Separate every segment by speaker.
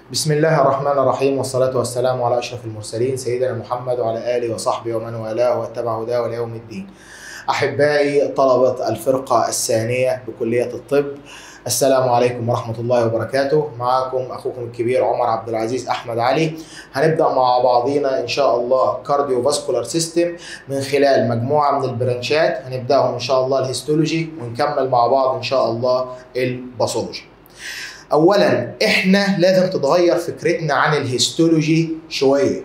Speaker 1: بسم الله الرحمن الرحيم والصلاة والسلام على أشرف المرسلين سيدنا محمد وعلى آله وصحبه ومن والاه واتبع هداه وليوم الدين. أحبائي طلبة الفرقة الثانية بكلية الطب السلام عليكم ورحمة الله وبركاته معكم أخوكم الكبير عمر عبد العزيز أحمد علي هنبدأ مع بعضينا إن شاء الله كارديو فاسكولار سيستم من خلال مجموعة من البرانشات هنبدأهم إن شاء الله الهيستولوجي ونكمل مع بعض إن شاء الله الباثولوجي اولا احنا لازم تتغير فكرتنا عن الهيستولوجي شويه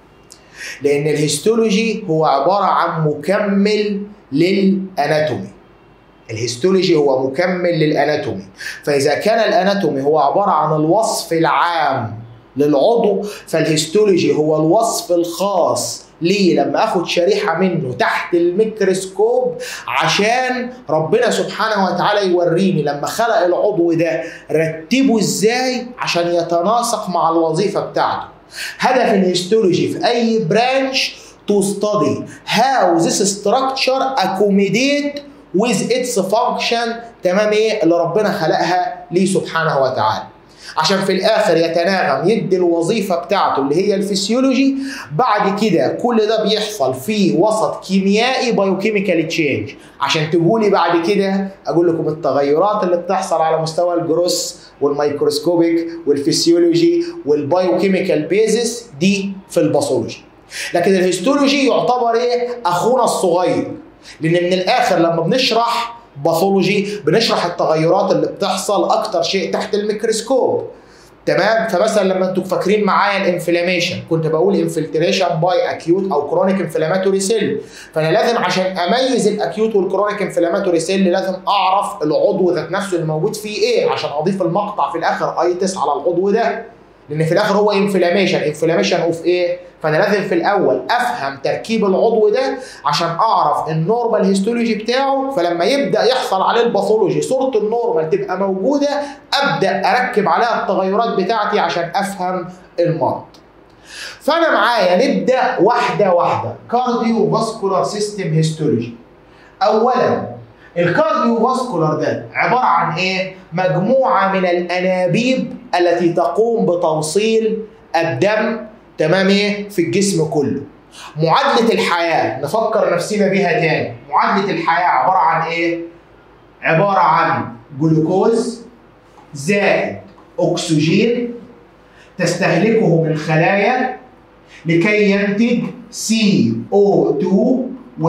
Speaker 1: لان الهيستولوجي هو عباره عن مكمل للاناتومي الهيستولوجي هو مكمل للاناتومي فاذا كان الاناتومي هو عباره عن الوصف العام للعضو فالهيستولوجي هو الوصف الخاص ليه لما اخد شريحه منه تحت الميكروسكوب عشان ربنا سبحانه وتعالى يوريني لما خلق العضو ده رتبه ازاي عشان يتناسق مع الوظيفه بتاعته هدف الهيستولوجي في اي برانش to study how this structure accommodate with its function تمام ايه اللي ربنا خلقها ليه سبحانه وتعالى عشان في الاخر يتناغم يدي الوظيفه بتاعته اللي هي الفسيولوجي بعد كده كل ده بيحصل في وسط كيميائي بايوكيميكال تشينج عشان تقولي بعد كده اقول لكم التغيرات اللي بتحصل على مستوى الجروس والميكروسكوبيك والفسيولوجي والبايوكيميكال بيزس دي في الباثولوجي لكن الهيستولوجي يعتبر ايه اخونا الصغير لان من الاخر لما بنشرح باثولوجي بنشرح التغيرات اللي بتحصل اكتر شيء تحت الميكروسكوب تمام فمثلا لما انتوا فاكرين معايا الانفلاميشن كنت بقول انفلتريشن باي اكيوت او كرونيك انفلاماتوري سيل فانا لازم عشان اميز الاكيوت والكرونيك انفلاماتوري سيل لازم اعرف العضو ذات نفسه اللي موجود فيه ايه عشان اضيف المقطع في الاخر ايتس على العضو ده لان في الاخر هو انفلاميشن انفلاميشن اوف ايه فانا لازم في الاول افهم تركيب العضو ده عشان اعرف النورمال هيستولوجي بتاعه فلما يبدا يحصل عليه الباثولوجي صوره النورمال تبقى موجوده ابدا اركب عليها التغيرات بتاعتي عشان افهم المرض فانا معايا نبدا واحده واحده كارديو فاسكولار سيستم هيستولوجي اولا الكارديو فاسكولار ده عباره عن ايه مجموعه من الانابيب التي تقوم بتوصيل الدم تمام ايه في الجسم كله معادله الحياه نفكر نفسنا بيها تاني معادله الحياه عباره عن ايه عباره عن جلوكوز زائد اكسجين تستهلكه من الخلايا لكي ينتج CO2 و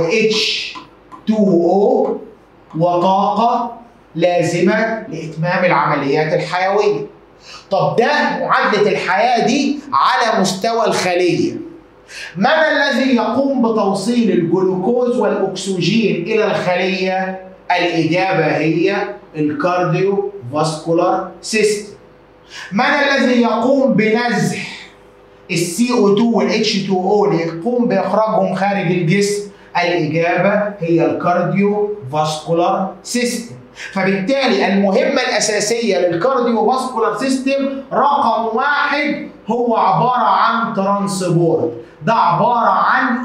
Speaker 1: H2O وطاقة لازمة لإتمام العمليات الحيوية. طب ده معادلة الحياة دي على مستوى الخلية. من الذي يقوم بتوصيل الجلوكوز والأكسجين إلى الخلية؟ الإجابة هي الكارديو فاسكولار سيستم. من الذي يقوم بنزح السي او 2 والاتش 2 او ليقوم باخراجهم خارج الجسم الإجابة هي الكارديو فاسكولار سيستم فبالتالي المهمة الأساسية للكارديو فاسكولار سيستم رقم واحد هو عبارة عن ترانسبورت ده عبارة عن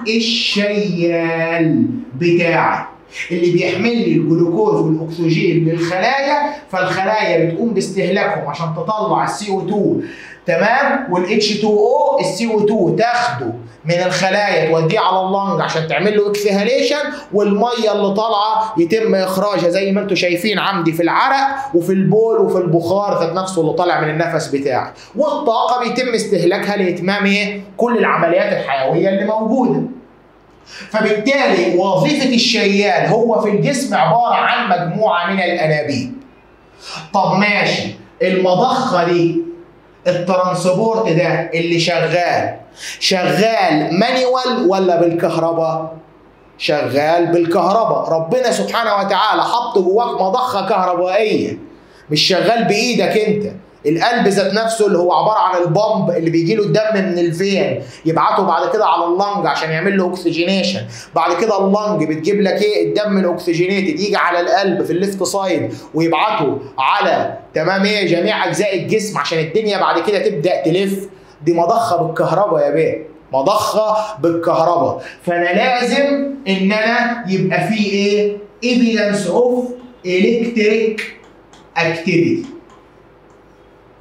Speaker 1: الشيال بتاعي اللي بيحمل لي الجلوكوز والاكسجين للخلايا فالخلايا بتقوم باستهلاكهم عشان تطلع السي او 2 تمام والاتش 2 او السي او 2 تاخده من الخلايا توديه على اللنج عشان تعمل له اكسهاليشن والميه اللي طالعه يتم اخراجها زي ما انتم شايفين عندي في العرق وفي البول وفي البخار ذات نفسه اللي طالع من النفس بتاعي والطاقه بيتم استهلاكها لاتمام ايه كل العمليات الحيويه اللي موجوده فبالتالي وظيفه الشيال هو في الجسم عباره عن مجموعه من الانابيب طب ماشي المضخه دي الترانسبورت ده اللي شغال شغال مانيوال ولا بالكهرباء شغال بالكهرباء ربنا سبحانه وتعالى حط جواك مضخه كهربائيه مش شغال بايدك انت القلب ذات نفسه اللي هو عباره عن البامب اللي بيجي له الدم من الفين يبعته بعد كده على اللنج عشان يعمل له اوكسجينيشن بعد كده اللنج بتجيب لك ايه الدم الاكسجينيتد يجي على القلب في الليفت سايد ويبعته على تمام ايه جميع اجزاء الجسم عشان الدنيا بعد كده تبدا تلف دي مضخه بالكهرباء يا بيه مضخه بالكهرباء فانا لازم ان انا يبقى في ايه evidence of electric activity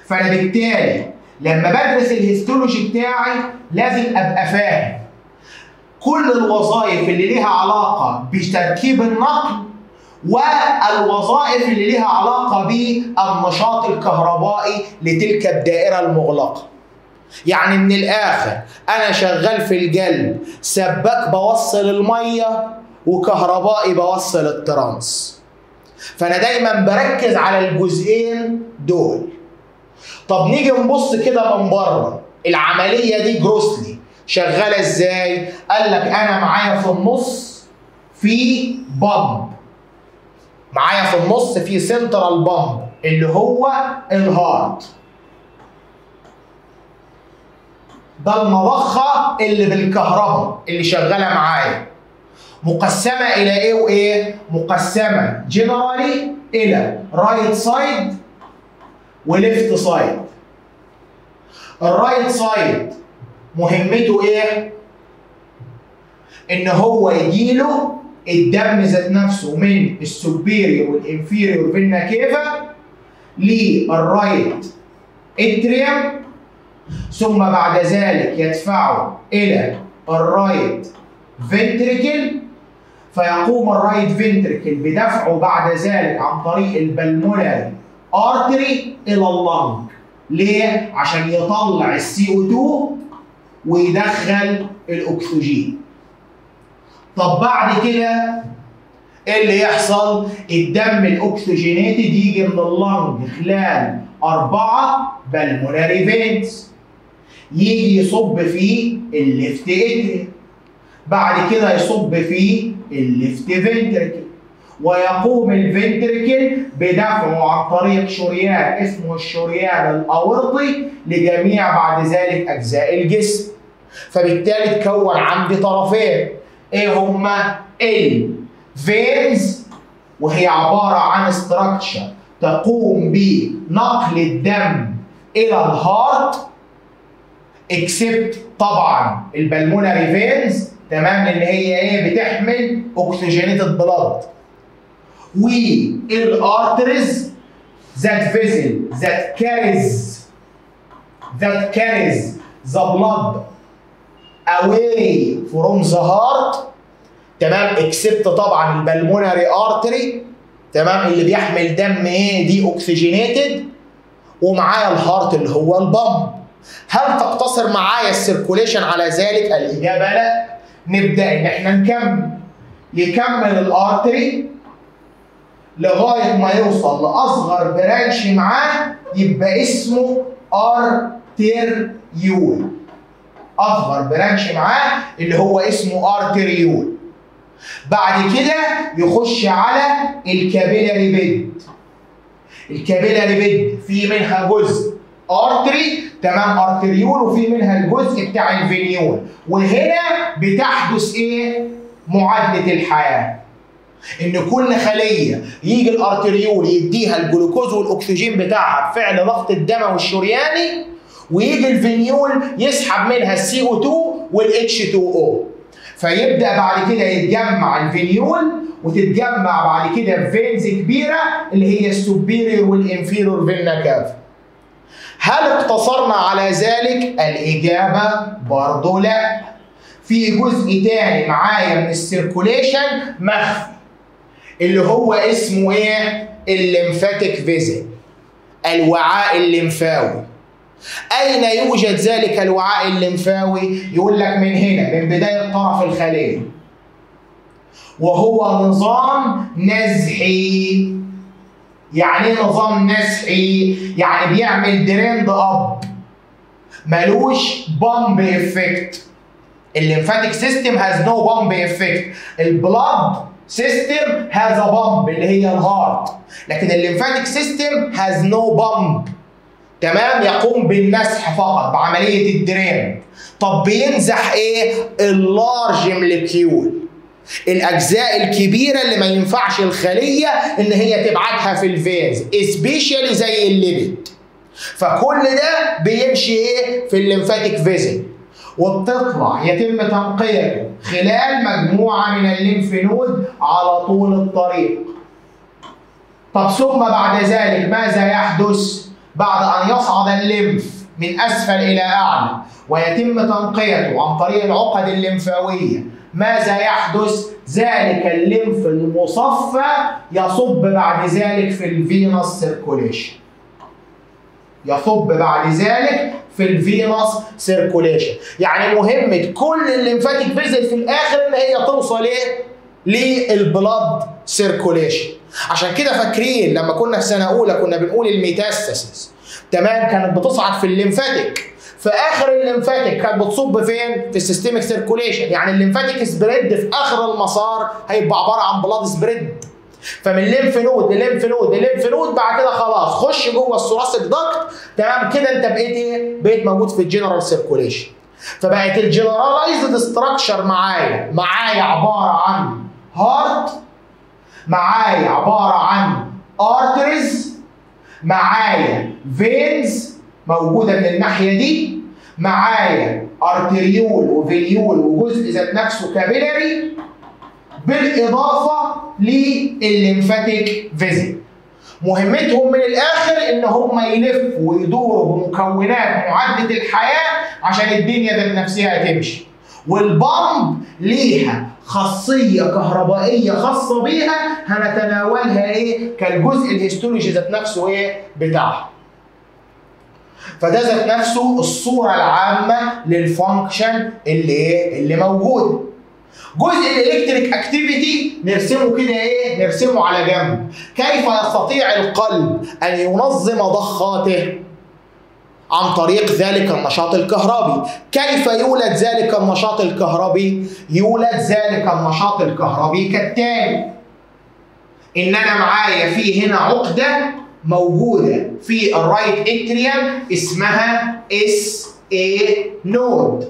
Speaker 1: فانا بالتالي لما بدرس الهيستولوجي بتاعي لازم ابقى فاهم كل الوظائف اللي ليها علاقه بتركيب النقل والوظائف اللي ليها علاقه بالنشاط الكهربائي لتلك الدائره المغلقه يعني من الاخر انا شغال في القلب سباك بوصل الميه وكهربائي بوصل الترانس فانا دايما بركز على الجزئين دول طب نيجي نبص كده من بره العمليه دي جروسلي شغاله ازاي قال لك انا معايا في النص في بامب معايا في النص في سنترال بامب اللي هو الهارت ده المضخه اللي بالكهرباء اللي شغاله معايا مقسمه الى ايه وايه مقسمه جنرالي الى رايت سايد وليفت سايد الرايت سايد مهمته ايه ان هو يجيله الدم ذات نفسه من السوبيريور والانفيريور فينا كيفا للرايت اتريوم ثم بعد ذلك يدفعه الى الرايت فنتريكل فيقوم الرايت فنتريكل بدفعه بعد ذلك عن طريق البلمونري ارتري الى اللنج ليه؟ عشان يطلع السي او 2 ويدخل الاكسجين طب بعد كده ايه اللي يحصل؟ الدم الاكسجينيتد يجي من اللنج خلال أربعة بالمونري فينز يجي يصب في الليفت اتري بعد كده يصب في الليفت فنتركل ويقوم الفنتركل بدفعه عن طريق شريان اسمه الشريان الاورطي لجميع بعد ذلك اجزاء الجسم فبالتالي تكون عندي طرفين ايه هما الفينز وهي عباره عن استراكشر تقوم بنقل الدم الى الهارت اكسبت طبعا البلمونري فينز تمام لان هي ايه بتحمل اوكسجينيتد بلاد والارترز that vessel that carries that carries the blood away from the heart تمام اكسبت طبعا البلمونري ارتري تمام اللي بيحمل دم ايه دي اوكسجينيتد ومعايا الهارت اللي هو البامب هل تقتصر معايا السيركوليشن على ذلك الاجابه لا نبدا ان احنا نكمل يكمل الارتري لغايه ما يوصل لاصغر برانش معاه يبقى اسمه ارتريول اصغر برانش معاه اللي هو اسمه ارتريول بعد كده يخش على الكابيلاري بيد الكابيلاري بيد في منها جزء ارتري تمام ارتريول وفي منها الجزء بتاع الفينيول وهنا بتحدث ايه معادله الحياه ان كل خليه يجي الارتريول يديها الجلوكوز والاكسجين بتاعها بفعل ضغط الدم الشرياني ويجي الفينيول يسحب منها السي او 2 والاتش 2 او فيبدا بعد كده يتجمع الفينيول وتتجمع بعد كده فينز كبيره اللي هي السوبيريور والانفيريور فينا كافا هل اقتصرنا على ذلك؟ الإجابة برضه لا. في جزء تاني معايا من السيركوليشن مخفي اللي هو اسمه ايه؟ الليمفاتيك فيزل الوعاء الليمفاوي أين يوجد ذلك الوعاء الليمفاوي؟ يقول لك من هنا من بداية طرف الخلية وهو نظام نزحي يعني ايه نظام نزحي؟ يعني بيعمل دريند اب ملوش بامب افكت الليمفاتيك سيستم هاز نو بامب افكت البلاد سيستم هاز ا بامب اللي هي الهارت لكن الليمفاتيك سيستم هاز نو بامب تمام يقوم بالمسح فقط بعمليه الدرين طب بينزح ايه اللارج موليكيول الاجزاء الكبيره اللي ما ينفعش الخليه ان هي تبعتها في الفينز سبيشالي زي الليبيد فكل ده بيمشي ايه في الليمفاتيك فيزل وبتطلع يتم تنقيته خلال مجموعه من الليمف نود على طول الطريق طب ثم بعد ذلك ماذا يحدث بعد ان يصعد الليمف من اسفل الى اعلى ويتم تنقيته عن طريق العقد الليمفاويه ماذا يحدث؟ ذلك الليمف المصفى يصب بعد ذلك في الفينوس سيركوليشن يصب بعد ذلك في الفينوس سيركوليشن يعني مهمه كل الليمفاتيك فيزل في الاخر ان هي توصل ايه للبلاد سيركوليشن عشان كده فاكرين لما كنا في سنه اولى كنا بنقول الميتاستاسيس تمام كانت بتصعد في الليمفاتيك في اخر الليمفاتيك كانت بتصب فين؟ في السيستميك سيركوليشن يعني الليمفاتيك سبريد في اخر المسار هيبقى عباره عن بلاد سبريد فمن ليمف نود لليمف نود لليمف نود بعد كده خلاص خش جوه الثوراسيك داكت تمام كده انت بقيت ايه؟ بقيت موجود في الجنرال سيركوليشن فبقت الجنرالايزد ستراكشر معايا معايا عباره عن هارت معايا عباره عن ارتريز معايا فينز موجوده من الناحيه دي معايا ارتريول وفينيول وجزء ذات نفسه كابيلاري بالاضافه للليمفاتيك فيزل مهمتهم من الاخر ان هم يلفوا ويدوروا بمكونات معدة الحياه عشان الدنيا ذات نفسها تمشي والبامب ليها خاصيه كهربائيه خاصه بيها هنتناولها ايه كالجزء الهيستولوجي ذات نفسه ايه بتاعها فده ذات نفسه الصوره العامه للفانكشن اللي ايه اللي موجوده جزء الالكتريك اكتيفيتي نرسمه كده ايه نرسمه على جنب كيف يستطيع القلب ان ينظم ضخاته عن طريق ذلك النشاط الكهربي كيف يولد ذلك النشاط الكهربي يولد ذلك النشاط الكهربي كالتالي ان انا معايا في هنا عقده موجوده في الرايت اتريوم اسمها اس اي نود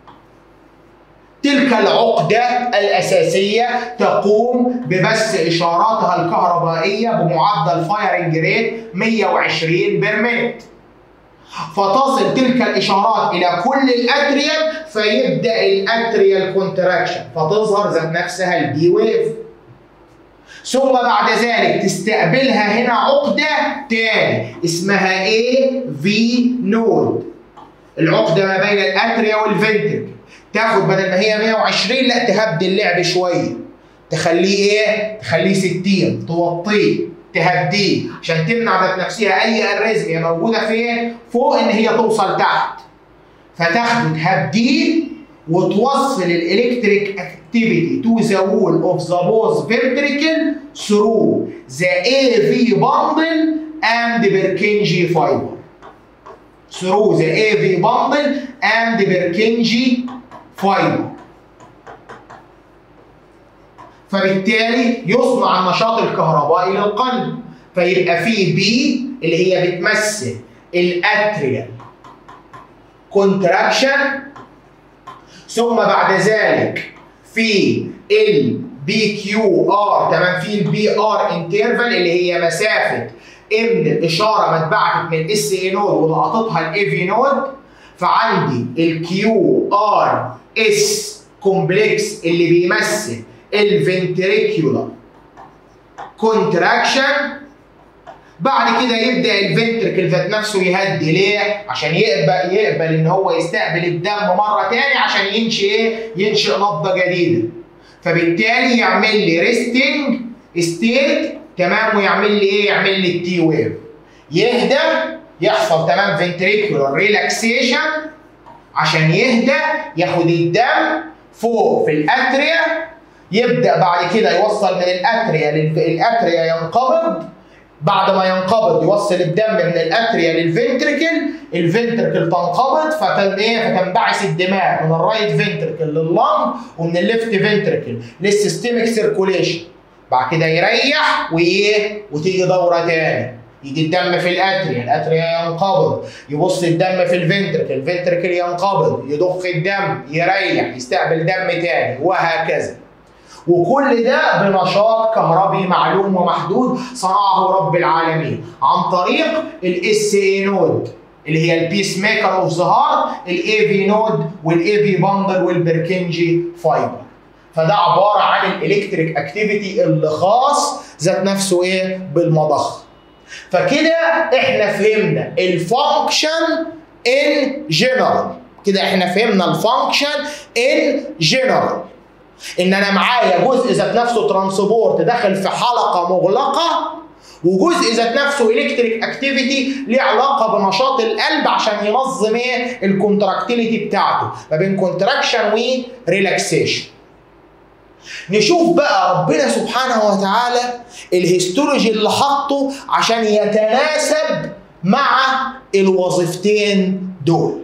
Speaker 1: تلك العقدة الأساسية تقوم ببث إشاراتها الكهربائية بمعدل فايرنج ريت 120 برميت فتصل تلك الإشارات إلى كل الأتريال فيبدأ الأتريال كونتراكشن فتظهر ذات نفسها البي ويف ثم بعد ذلك تستقبلها هنا عقدة تاني اسمها اي في نود العقدة ما بين الأتريا والفنتركل تاخد بدل ما هي 120 لا تهدي اللعب شويه تخليه ايه؟ تخليه 60 توطيه تهديه عشان تمنع ذات نفسها اي اريزميا موجوده فين؟ فوق ان هي توصل تحت فتاخده تهديه وتوصل الالكتريك activity to the wall of the both ventricle through the AV bundle and Purkinje fiber. Through the AV bundle and Purkinje فايبر فبالتالي يصنع النشاط الكهربائي للقلب فيبقى فيه بي اللي هي بتمثل الاتريال كونتراكشن ثم بعد ذلك في البي كيو ار تمام في البي ار انترفال اللي هي مسافه ان الاشاره ما اتبعتت من الاس اي نود ولقطتها الاي في نود فعندي الكيو ار اس كومبلكس اللي بيمثل الفنتريكيولار كونتراكشن بعد كده يبدا الفنتركل ذات نفسه يهدي ليه؟ عشان يقبل يقبل ان هو يستقبل الدم مره تاني عشان ينشئ ايه؟ ينشئ نبضه جديده. فبالتالي يعمل لي ريستنج ستيت تمام ويعمل لي ايه؟ يعمل لي التي ويف. يهدى يحصل تمام فنتريكولار ريلاكسيشن عشان يهدى ياخد الدم فوق في الاتريا يبدا بعد كده يوصل من الاتريا الاتريا ينقبض بعد ما ينقبض يوصل الدم من الاتريا للفنتركل الفنتركل تنقبض فتنبعث الدماء من الرايت فنتركل لللنج ومن الليفت فنتركل للسيستميك سيركوليشن بعد كده يريح وايه وتيجي دوره تاني يجي الدم في الاتريا الاتريا ينقبض يبص الدم في الفنتركل الفنتركل ينقبض يضخ الدم يريح يستقبل دم تاني وهكذا وكل ده بنشاط كهربي معلوم ومحدود صنعه رب العالمين عن طريق الاس اي نود اللي هي البيس ميكر اوف ذا هارت الاي في نود والاي في باندل والبركنجي فايبر فده عباره عن الالكتريك اكتيفيتي اللي خاص ذات نفسه ايه بالمضخ فكده احنا فهمنا الفانكشن ان جنرال كده احنا فهمنا الفانكشن ان جنرال ان انا معايا جزء ذات نفسه ترانسبورت داخل في حلقه مغلقه وجزء ذات نفسه الكتريك اكتيفيتي ليه علاقه بنشاط القلب عشان ينظم ايه الكونتراكتيليتي بتاعته ما بين كونتراكشن وريلاكسيشن نشوف بقى ربنا سبحانه وتعالى الهيستولوجي اللي حطه عشان يتناسب مع الوظيفتين دول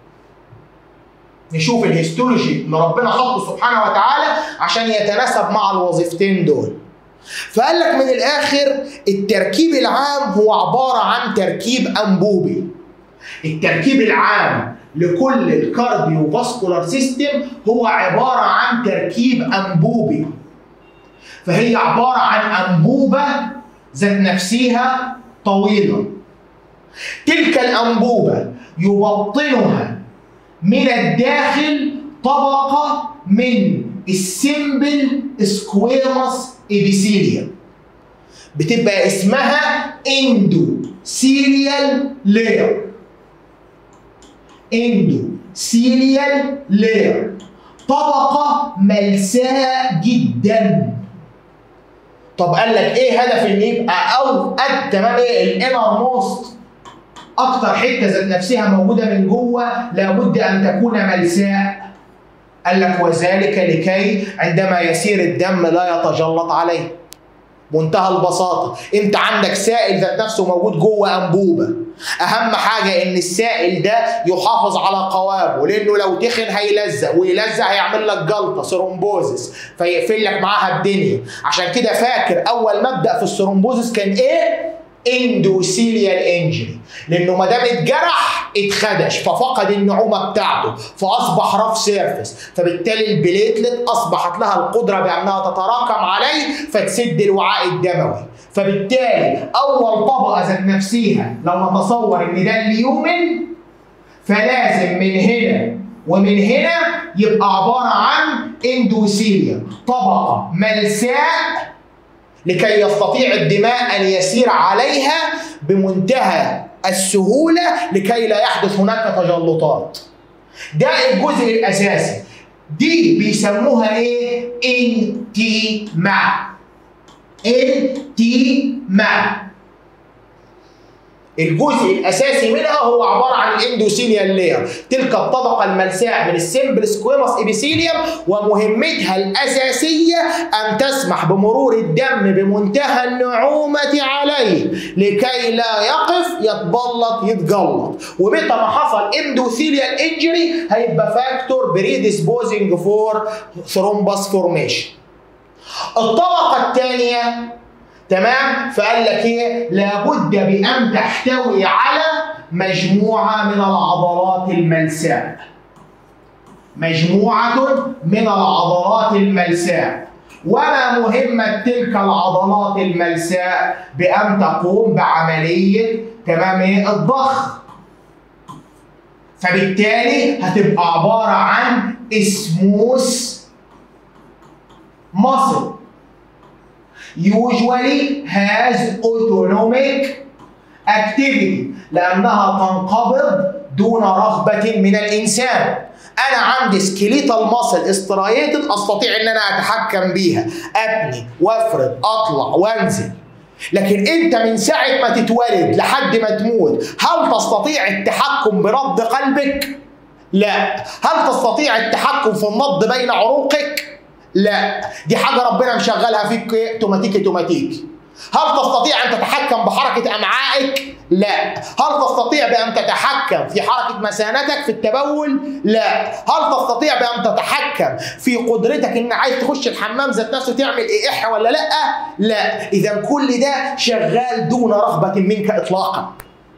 Speaker 1: نشوف الهيستولوجي اللي ربنا حطه سبحانه وتعالى عشان يتناسب مع الوظيفتين دول فقال لك من الاخر التركيب العام هو عباره عن تركيب انبوبي التركيب العام لكل الكارديو فاسكولار سيستم هو عباره عن تركيب انبوبي فهي عباره عن انبوبه ذات نفسها طويله تلك الانبوبه يبطنها من الداخل طبقه من السمبل سكويرمس ابيثيليوم بتبقى اسمها اندو سيريال لاير اندو سيريال لاير طبقة ملساء جدا طب قال لك ايه هدف ان يبقى او قد تمام ايه الانر موست اكتر حته ذات نفسها موجوده من جوه لابد ان تكون ملساء قال لك وذلك لكي عندما يسير الدم لا يتجلط عليه منتهى البساطة انت عندك سائل ذات نفسه موجود جوه انبوبة اهم حاجة ان السائل ده يحافظ على قوامه لانه لو تخن هيلزق ويلزق هيعمل لك جلطة سيرومبوزس فيقفل لك معاها الدنيا عشان كده فاكر اول مبدأ في السيرومبوزس كان ايه اندوثيليال انجري لانه ما دام اتجرح اتخدش ففقد النعومه بتاعته فاصبح رف سيرفس فبالتالي البليتلت اصبحت لها القدره بانها تتراكم عليه فتسد الوعاء الدموي فبالتالي اول طبقه ذات نفسها لو نتصور ان ده اليومن فلازم من هنا ومن هنا يبقى عباره عن اندوثيليا طبقه ملساء لكي يستطيع الدماء ان يسير عليها بمنتهى السهوله لكي لا يحدث هناك تجلطات. ده الجزء الاساسي. دي بيسموها ايه؟ انتماع. انتماع. الجزء الاساسي منها هو عباره عن الاندوثيليال لاير تلك الطبقه الملساء من السمبل سكويموس ابيثيليوم ومهمتها الاساسيه ان تسمح بمرور الدم بمنتهى النعومه عليه لكي لا يقف يتبلط يتجلط ومتى ما حصل اندوثيليال انجري هيبقى فاكتور بريديسبوزنج فور ثرومبس فورميشن الطبقه الثانيه تمام فقال لك ايه لابد بان تحتوي على مجموعه من العضلات الملساء مجموعه من العضلات الملساء وما مهمة تلك العضلات الملساء بأن تقوم بعملية تمام الضخ فبالتالي هتبقى عبارة عن اسموس مصل usually has autonomic activity لأنها تنقبض دون رغبة من الإنسان أنا عندي سكيليتال ماسل استرايتد أستطيع إن أنا أتحكم بيها أبني وأفرد أطلع وأنزل لكن أنت من ساعة ما تتولد لحد ما تموت هل تستطيع التحكم بنبض قلبك؟ لا هل تستطيع التحكم في النبض بين عروقك؟ لا دي حاجة ربنا مشغلها فيك اوتوماتيكي اوتوماتيكي هل تستطيع أن تتحكم بحركة أمعائك؟ لا هل تستطيع بأن تتحكم في حركة مثانتك في التبول؟ لا هل تستطيع بأن تتحكم في قدرتك إن عايز تخش الحمام ذات نفسه تعمل إيح ولا لا؟ لا إذا كل ده شغال دون رغبة منك إطلاقا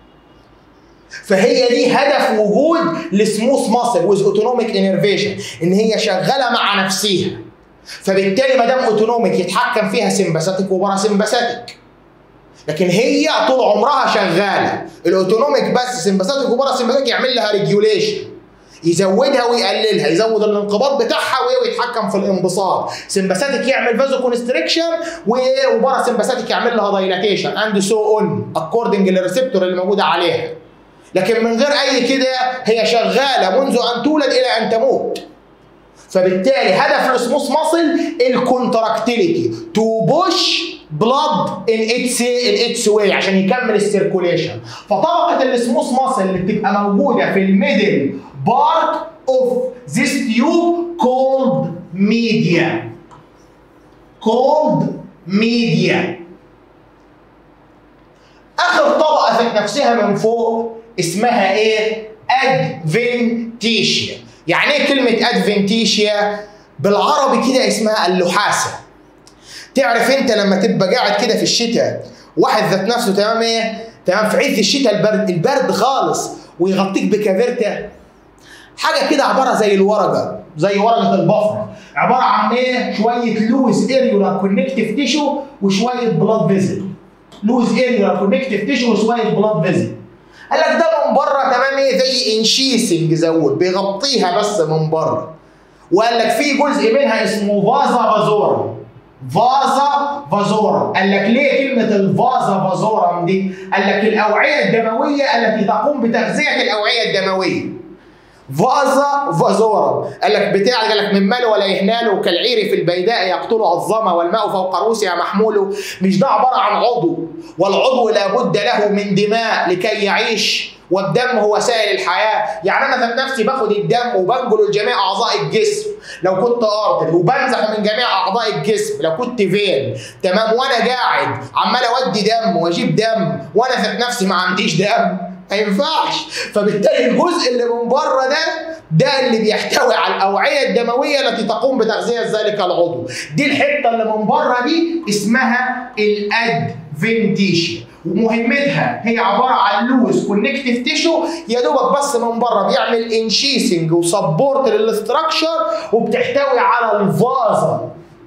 Speaker 1: فهي دي هدف وجود السموث ماسل ويز اوتونوميك انرفيشن ان هي شغاله مع نفسها فبالتالي ما دام اوتونوميك يتحكم فيها سمباثيك وباراسمباثيك لكن هي طول عمرها شغاله الاوتونوميك بس سمباثيك وباراسمباثيك يعمل لها ريجوليشن يزودها ويقللها يزود الانقباض بتاعها ويتحكم في الانبساط سمباثيك يعمل فازو كونستريكشن وبارا سمباثيك يعمل لها دايلاتيشن اند سو اون اكوردنج للريسبتور اللي موجوده عليها لكن من غير اي كده هي شغاله منذ ان تولد الى ان تموت فبالتالي هدف الاسموس ماسل الكونتراكتيليتي تو بوش بلاد ان اتس ان اتس واي عشان يكمل السيركوليشن فطبقه الاسموس ماسل اللي بتبقى موجوده في الميدل بارت اوف ذيس تيوب كولد ميديا كولد ميديا اخر طبقه ذات نفسها من فوق اسمها ايه ادفنتيشيا يعني ايه كلمه ادفنتيشيا بالعربي كده اسمها اللحاسه تعرف انت لما تبقى قاعد كده في الشتاء واحد ذات نفسه تمام ايه تمام في عز الشتاء البرد البرد خالص ويغطيك بكافرته حاجه كده عباره زي الورقه زي ورقه البفره عباره عن ايه شويه لوز اريولار كونكتيف تيشو وشويه بلاد فيزل لوز اريولار كونكتيف تيشو وشويه بلاد فيزل قال لك ده من بره تمام ايه زي انشيسنج زود بيغطيها بس من بره وقال لك في جزء منها اسمه فازا فازورا فازا فازورا قال لك ليه كلمة الفازا فازورا دي؟ قال لك الأوعية الدموية التي تقوم بتغذية الأوعية الدموية فازا فازورا قال لك بتاع قال لك من ماله ولا يهناله كالعير في البيداء يقتله الظما والماء فوق رؤوسها محمول مش ده عباره عن عضو والعضو لابد له من دماء لكي يعيش والدم هو سائل الحياه يعني انا ذات نفسي باخد الدم وبنقله لجميع اعضاء الجسم لو كنت ارتر وبنزح من جميع اعضاء الجسم لو كنت فين تمام وانا قاعد عمال اودي دم واجيب دم وانا ذات نفسي ما عنديش دم ما ينفعش فبالتالي الجزء اللي من بره ده ده اللي بيحتوي على الاوعيه الدمويه التي تقوم بتغذيه ذلك العضو دي الحته اللي من بره دي اسمها الادفنتيشيا ومهمتها هي عباره عن لوز كونكتيف تيشو يا دوبك بس من بره بيعمل انشيسنج وسبورت للاستراكشر وبتحتوي على الفازا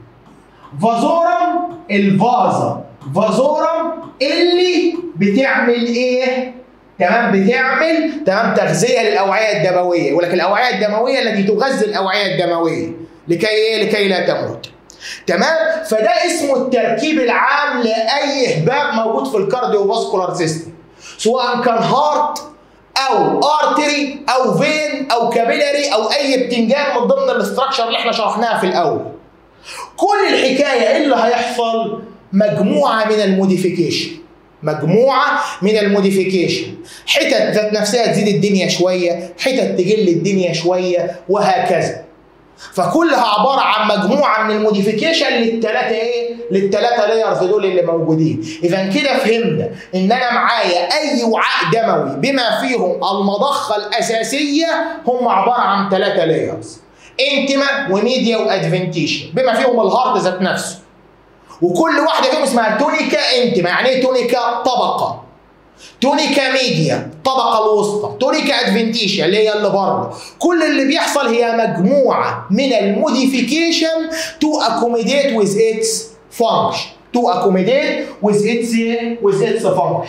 Speaker 1: فازورم الفازا فازورم اللي بتعمل ايه؟ تمام بتعمل تمام تغذيه للاوعيه الدمويه يقول لك الاوعيه الدمويه التي تغذي الاوعيه الدمويه لكي ايه؟ لكي لا تموت. تمام؟ فده اسمه التركيب العام لاي هباب موجود في الكارديو فاسكولار سيستم. سواء كان هارت او ارتري او فين او كابيلاري او اي بتنجان من ضمن الاستراكشر اللي احنا شرحناها في الاول. كل الحكايه ايه اللي هيحصل؟ مجموعه من الموديفيكيشن. مجموعه من الموديفيكيشن حتت ذات نفسها تزيد الدنيا شويه حتت تقل الدنيا شويه وهكذا فكلها عباره عن مجموعه من الموديفيكيشن للثلاثه ايه للثلاثه لايرز دول اللي موجودين اذا كده فهمنا ان انا معايا اي وعاء دموي بما فيهم المضخه الاساسيه هم عباره عن ثلاثه لايرز انتما وميديا وادفنتيشن بما فيهم الهارت ذات نفسه وكل واحده فيهم اسمها تونيكا انتما يعني ايه تونيكا طبقه تونيكا ميديا الطبقه الوسطى تونيكا ادفنتيشيا اللي هي اللي بره كل اللي بيحصل هي مجموعه من الموديفيكيشن تو اكوميديت ويز اتس فانكشن تو اكوميديت ويز اتس ويز اتس فانكشن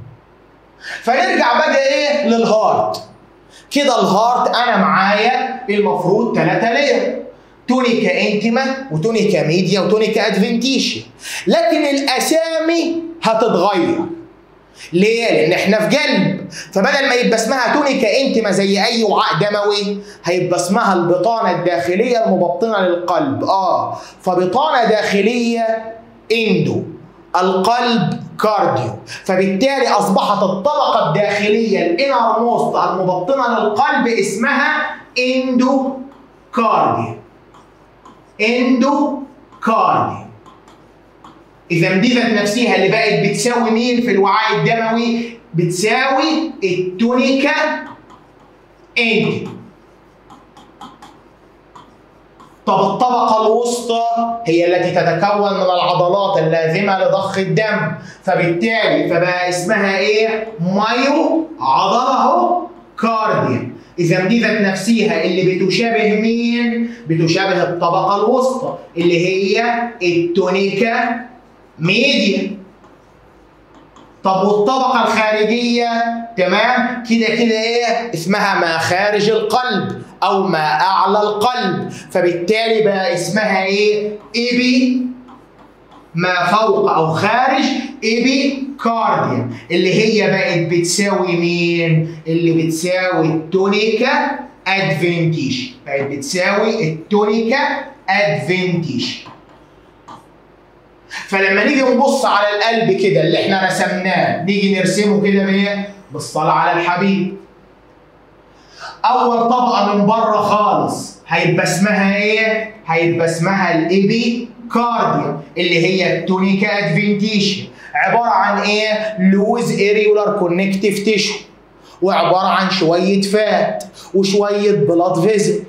Speaker 1: فنرجع بقى ايه للهارت كده الهارت انا معايا المفروض ثلاثه لير تونيكا انتما وتونيكا ميديا وتونيكا ادفنتيشيا لكن الاسامي هتتغير ليه؟ لان احنا في قلب فبدل ما يبقى اسمها تونيكا انتما زي اي وعاء دموي هيبقى اسمها البطانه الداخليه المبطنه للقلب اه فبطانه داخليه اندو القلب كارديو فبالتالي اصبحت الطبقه الداخليه الانر موست المبطنه للقلب اسمها اندو كارديو اندو كارديو اذا دي ذات نفسها اللي بقت بتساوي مين في الوعاء الدموي بتساوي التونيكا اند طب الطبقة الوسطى هي التي تتكون من العضلات اللازمة لضخ الدم فبالتالي فبقى اسمها ايه؟ مايو عضله كارديا اذا دي ذات نفسها اللي بتشابه مين؟ بتشابه الطبقة الوسطى اللي هي التونيكا ميديا طب والطبقة الخارجية تمام كده كده ايه اسمها ما خارج القلب او ما اعلى القلب فبالتالي بقى اسمها ايه ايبي ما فوق او خارج ايبي كارديا اللي هي بقت بتساوي مين اللي بتساوي التونيكا ادفنتيش بقت بتساوي التونيكا ادفنتيش فلما نيجي نبص على القلب كده اللي احنا رسمناه نيجي نرسمه كده بايه بالصلاه على الحبيب اول طبقه من بره خالص هيبقى اسمها ايه هيبقى اسمها الايبي كارديا اللي هي التونيكا ادفنتيشن عباره عن ايه لوز اريولار كونكتيف تيشو وعباره عن شويه فات وشويه بلاد فيزل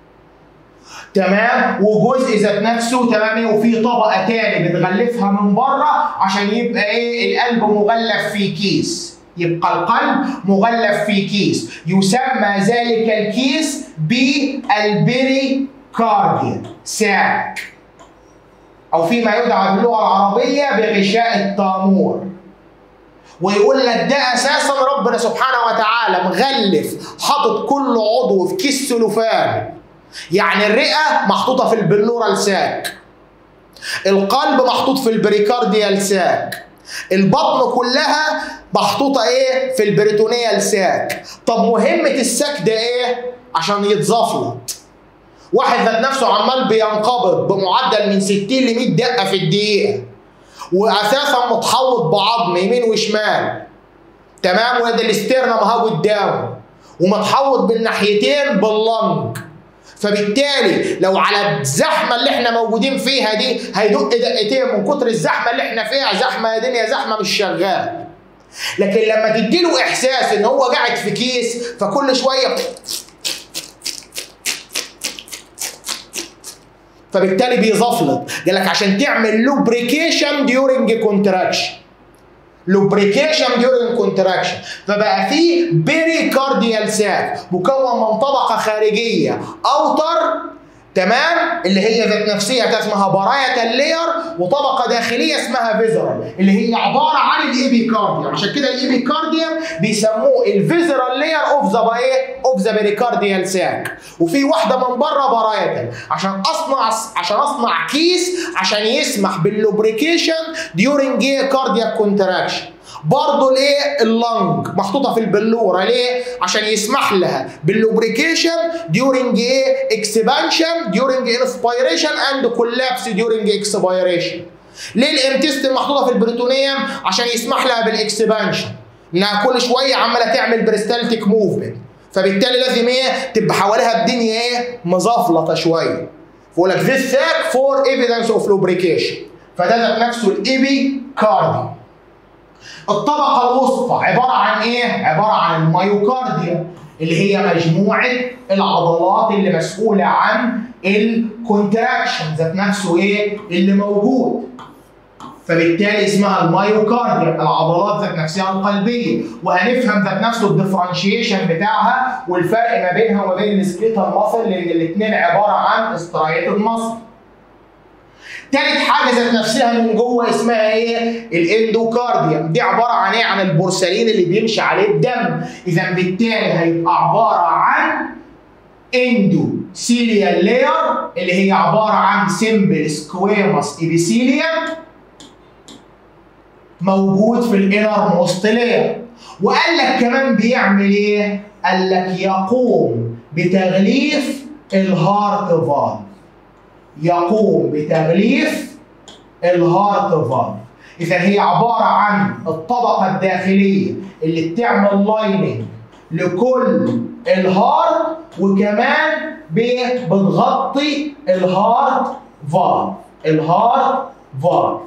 Speaker 1: تمام وجزء ذات نفسه تمام وفي طبقه تاني بتغلفها من بره عشان يبقى ايه القلب مغلف في كيس يبقى القلب مغلف في كيس يسمى ذلك الكيس بالبري كارديا ساك او فيما يدعى باللغه العربيه بغشاء التامور ويقول لك ده اساسا ربنا سبحانه وتعالى مغلف حاطط كل عضو في كيس سلوفان يعني الرئه محطوطه في البلورال ساك القلب محطوط في البريكارديال ساك البطن كلها محطوطه ايه في البريتونيال ساك طب مهمه الساك ده ايه عشان يتزفلط واحد ذات نفسه عمال بينقبض بمعدل من 60 ل 100 دقه في الدقيقه واساسا متحوط بعظم يمين وشمال تمام وادي الاسترنم اهو قدامه ومتحوط بالناحيتين باللنج فبالتالي لو على الزحمه اللي احنا موجودين فيها دي هيدق دقتين من كتر الزحمه اللي احنا فيها زحمه يا دنيا زحمه مش شغال لكن لما تديله احساس ان هو قاعد في كيس فكل شويه فبالتالي بيزفلط قال لك عشان تعمل لوبريكيشن ديورنج كونتراكشن لوبريكيشن ديورنج كونتراكشن فبقى في بيريكارديال ساك مكون من طبقه خارجيه اوتر تمام اللي هي ذات نفسها اسمها براية اللير وطبقة داخلية اسمها فيزرال اللي هي عبارة عن الايبيكارديوم عشان كده الايبيكارديوم بيسموه الفيزرال لير اوف ذا ايه اوف ذا بيريكارديال ساك وفي واحدة من بره براية عشان اصنع عشان اصنع كيس عشان يسمح باللوبريكيشن ديورنج ايه كاردياك كونتراكشن برضه ليه اللنج محطوطه في البلوره ليه عشان يسمح لها باللوبريكيشن ديورنج ايه اكسبانشن ديورنج انسبيريشن اند كولابس ديورنج اكسبيريشن ليه الامتستين محطوطه في البريتونيوم عشان يسمح لها بالاكسبانشن انها كل شويه عماله تعمل بريستالتيك موفمنت فبالتالي لازم ايه تبقى حواليها الدنيا ايه مزفلطه شويه فيقول لك this sac for evidence of lubrication فده ذات نفسه الايبي كاردي الطبقة الوسطى عبارة عن ايه؟ عبارة عن الميوكارديا اللي هي مجموعة العضلات اللي مسؤولة عن الكونتراكشن ذات نفسه ايه؟ اللي موجود. فبالتالي اسمها الميوكارديا العضلات ذات نفسها القلبية وهنفهم ذات نفسه الديفرنشيشن بتاعها والفرق ما بينها وما بين السكيتال ماسل لان الاثنين عبارة عن استرايتد ماسل. تالت حاجه ذات نفسها من جوه اسمها ايه؟ الاندوكارديوم دي عباره عن ايه؟ عن البورسلين اللي بيمشي عليه الدم اذا بالتالي هيبقى عباره عن اندو سيليال لاير اللي هي عباره عن سيمبل سكويموس ايبيثيليوم موجود في الانر موست لاير وقال لك كمان بيعمل ايه؟ قال لك يقوم بتغليف الهارت فالف يقوم بتغليف الهارت فالف اذا هي عباره عن الطبقه الداخليه اللي بتعمل لايننج لكل الهارت وكمان بتغطي الهارت فالف الهارت فالف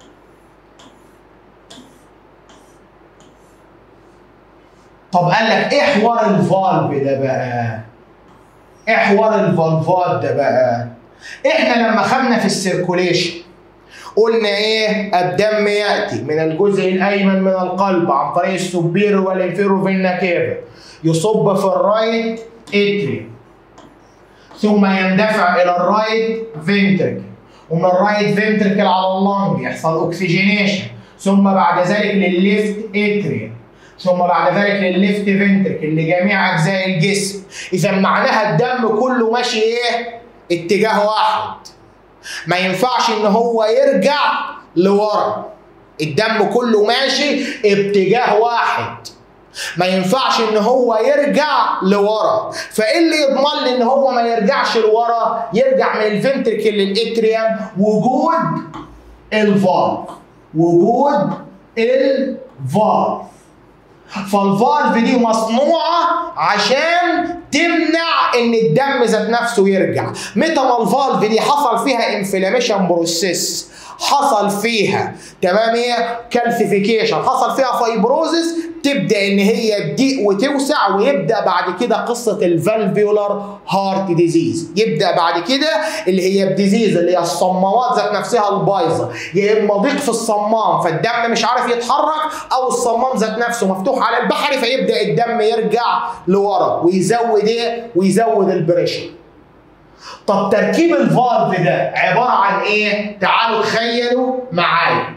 Speaker 1: طب قال لك ايه حوار الفالف ده بقى؟ ايه حوار الفالفات ده بقى؟ احنا لما خدنا في السيركوليشن قلنا ايه الدم ياتي من الجزء الايمن من القلب عن طريق السوبير والانفيرو فينا كيفا يصب في الرايت اتري ثم يندفع الى الرايت فينتركل ومن الرايت فينتركل على اللنج يحصل اوكسجينيشن ثم بعد ذلك للليفت اتريا ثم بعد ذلك للليفت فنتركل لجميع اجزاء الجسم اذا معناها الدم كله ماشي ايه اتجاه واحد ما ينفعش ان هو يرجع لورا الدم كله ماشي اتجاه واحد ما ينفعش ان هو يرجع لورا فايه اللي يضمن لي ان هو ما يرجعش لورا يرجع من الفنتركل للاتريوم وجود الفالف وجود الفالف فالفالف دي مصنوعه عشان تمنع ان الدم ذات نفسه يرجع متى ما الفالف دي حصل فيها انفلاميشن بروسيس حصل فيها تمام ايه كالسيفيكيشن حصل فيها فايبروزس تبدا ان هي تضيق وتوسع ويبدا بعد كده قصه الفالفيولار هارت ديزيز يبدا بعد كده اللي هي الديزيز اللي هي الصمامات ذات نفسها البايظه يا اما ضيق في الصمام فالدم مش عارف يتحرك او الصمام ذات نفسه مفتوح على البحر فيبدا الدم يرجع لورا ويزود ايه ويزود البريشر طب تركيب الفالف ده عباره عن ايه؟ تعالوا تخيلوا معايا.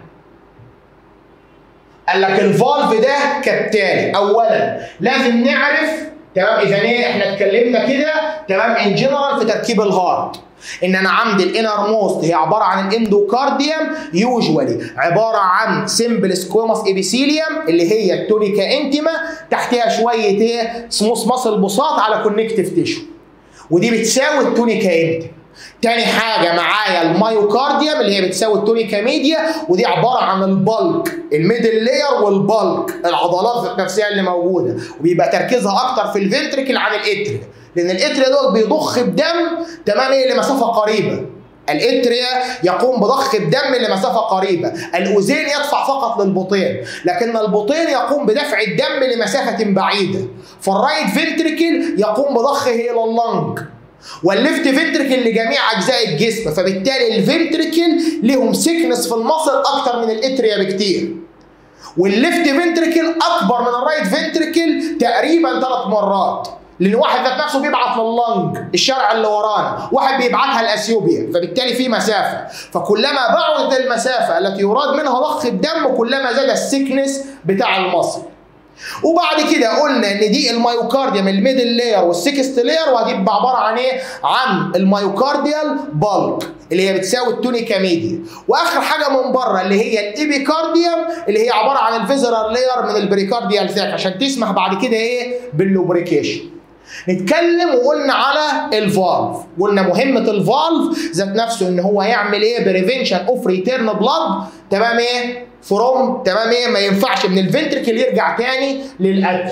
Speaker 1: قال لك الفالف ده كالتالي، اولا لازم نعرف تمام اذا ايه احنا اتكلمنا كده تمام ان جنرال في تركيب الهارت. ان انا عندي الانر موست هي عباره عن الاندوكارديوم يوجوالي عباره عن سمبل سكويموس ابيثيليوم اللي هي التونيكا انتيما تحتها شويه ايه سموث ماسل بساط على كونكتيف تيشو. ودي بتساوي التونيكا انت تاني حاجة معايا المايوكارديوم اللي هي بتساوي التونيكا ميديا ودي عبارة عن البلك الميدل لاير والبلك العضلات ذات نفسها اللي موجودة وبيبقى تركيزها أكتر في الفنتريكل عن الاتريا لأن الاتريا دوت بيضخ بدم تمام ايه لمسافة قريبة الاتريا يقوم بضخ الدم لمسافه قريبه، الاذين يدفع فقط للبطين، لكن البطين يقوم بدفع الدم لمسافه بعيده، فالرايت فنتريكل يقوم بضخه الى اللنج، والليفت فنتريكل لجميع اجزاء الجسم، فبالتالي الفنتريكل لهم سكنس في المصل اكتر من الاتريا بكتير. والليفت فنتريكل اكبر من الرايت فنتريكل تقريبا ثلاث مرات. لان واحد ذات نفسه بيبعت لللنج الشارع اللي ورانا واحد بيبعتها لاثيوبيا فبالتالي في مسافه فكلما بعدت المسافه التي يراد منها ضخ الدم كلما زاد السكنس بتاع المصل وبعد كده قلنا ان دي المايوكارديوم الميدل لاير والسكست لاير وهتبقى عباره عن ايه؟ عن المايوكارديال بالك اللي هي بتساوي التونيكا ميديا واخر حاجه من بره اللي هي الايبيكارديوم اللي هي عباره عن الفيزرال لاير من البريكارديال ثاك عشان تسمح بعد كده ايه؟ باللوبريكيشن نتكلم وقلنا على الفالف قلنا مهمه الفالف ذات نفسه ان هو يعمل ايه بريفنشن اوف ريتيرن بلاد تمام ايه فروم تمام ايه ما ينفعش من الفنتركل يرجع تاني للاكل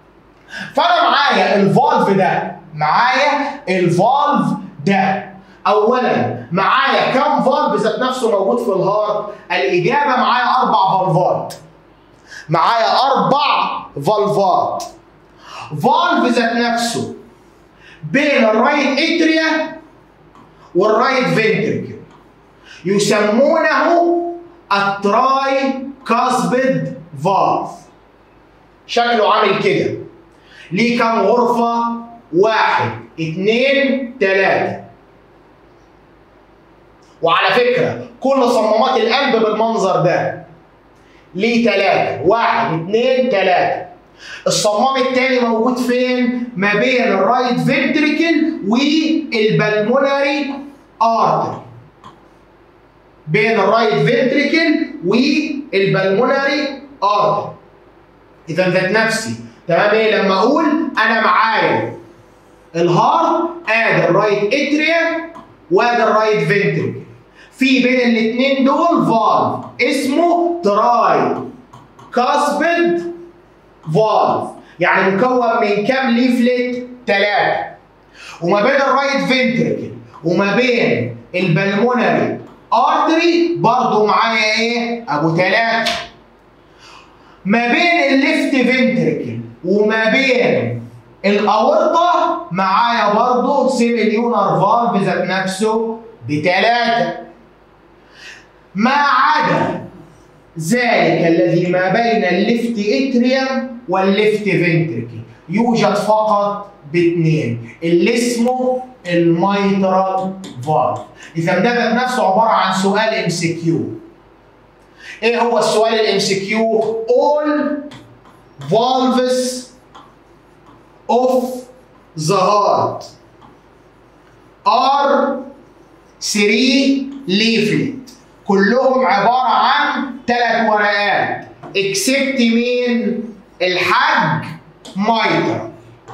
Speaker 1: فانا معايا الفالف ده معايا الفالف ده اولا معايا كم فالف ذات نفسه موجود في الهارت الاجابه معايا اربع فالفات معايا اربع فالفات فالف ذات نفسه بين الرايت اتريا والرايت فنتركل يسمونه التراي كاسبد فالف شكله عامل كده ليه كام غرفة؟ واحد اتنين تلاتة وعلى فكرة كل صمامات القلب بالمنظر ده ليه تلاتة واحد اتنين تلاتة الصمام الثاني موجود فين؟ ما بين الرايت فنتريكل والبلمونري ارتري. بين الرايت فنتريكل والبلمونري ارتري. اذا ذات نفسي تمام ايه لما اقول انا معايا الهارت ادي الرايت اتريا وادي الرايت فنتريكل. في بين الاثنين دول فالف اسمه تراي كاسبد فالف يعني مكون من كام ليفلت؟ ثلاثة وما بين الرايت فنتركل وما بين البلمونري ارتري برضو معايا ايه؟ ابو ثلاثة ما بين الليفت فنتركل وما بين الاورطة معايا برضو سيميليونر فالف ذات نفسه بثلاثة ما عدا ذلك الذي ما بين الليفت اتريوم والليفت فنتركل يوجد فقط باثنين اللي اسمه الميترال فالف اذا ده ذات نفسه عباره عن سؤال ام سي كيو ايه هو السؤال الام سي كيو all valves of the heart are 3 leaflet كلهم عبارة عن ثلاث ورقات اكسبت مين الحج مايتر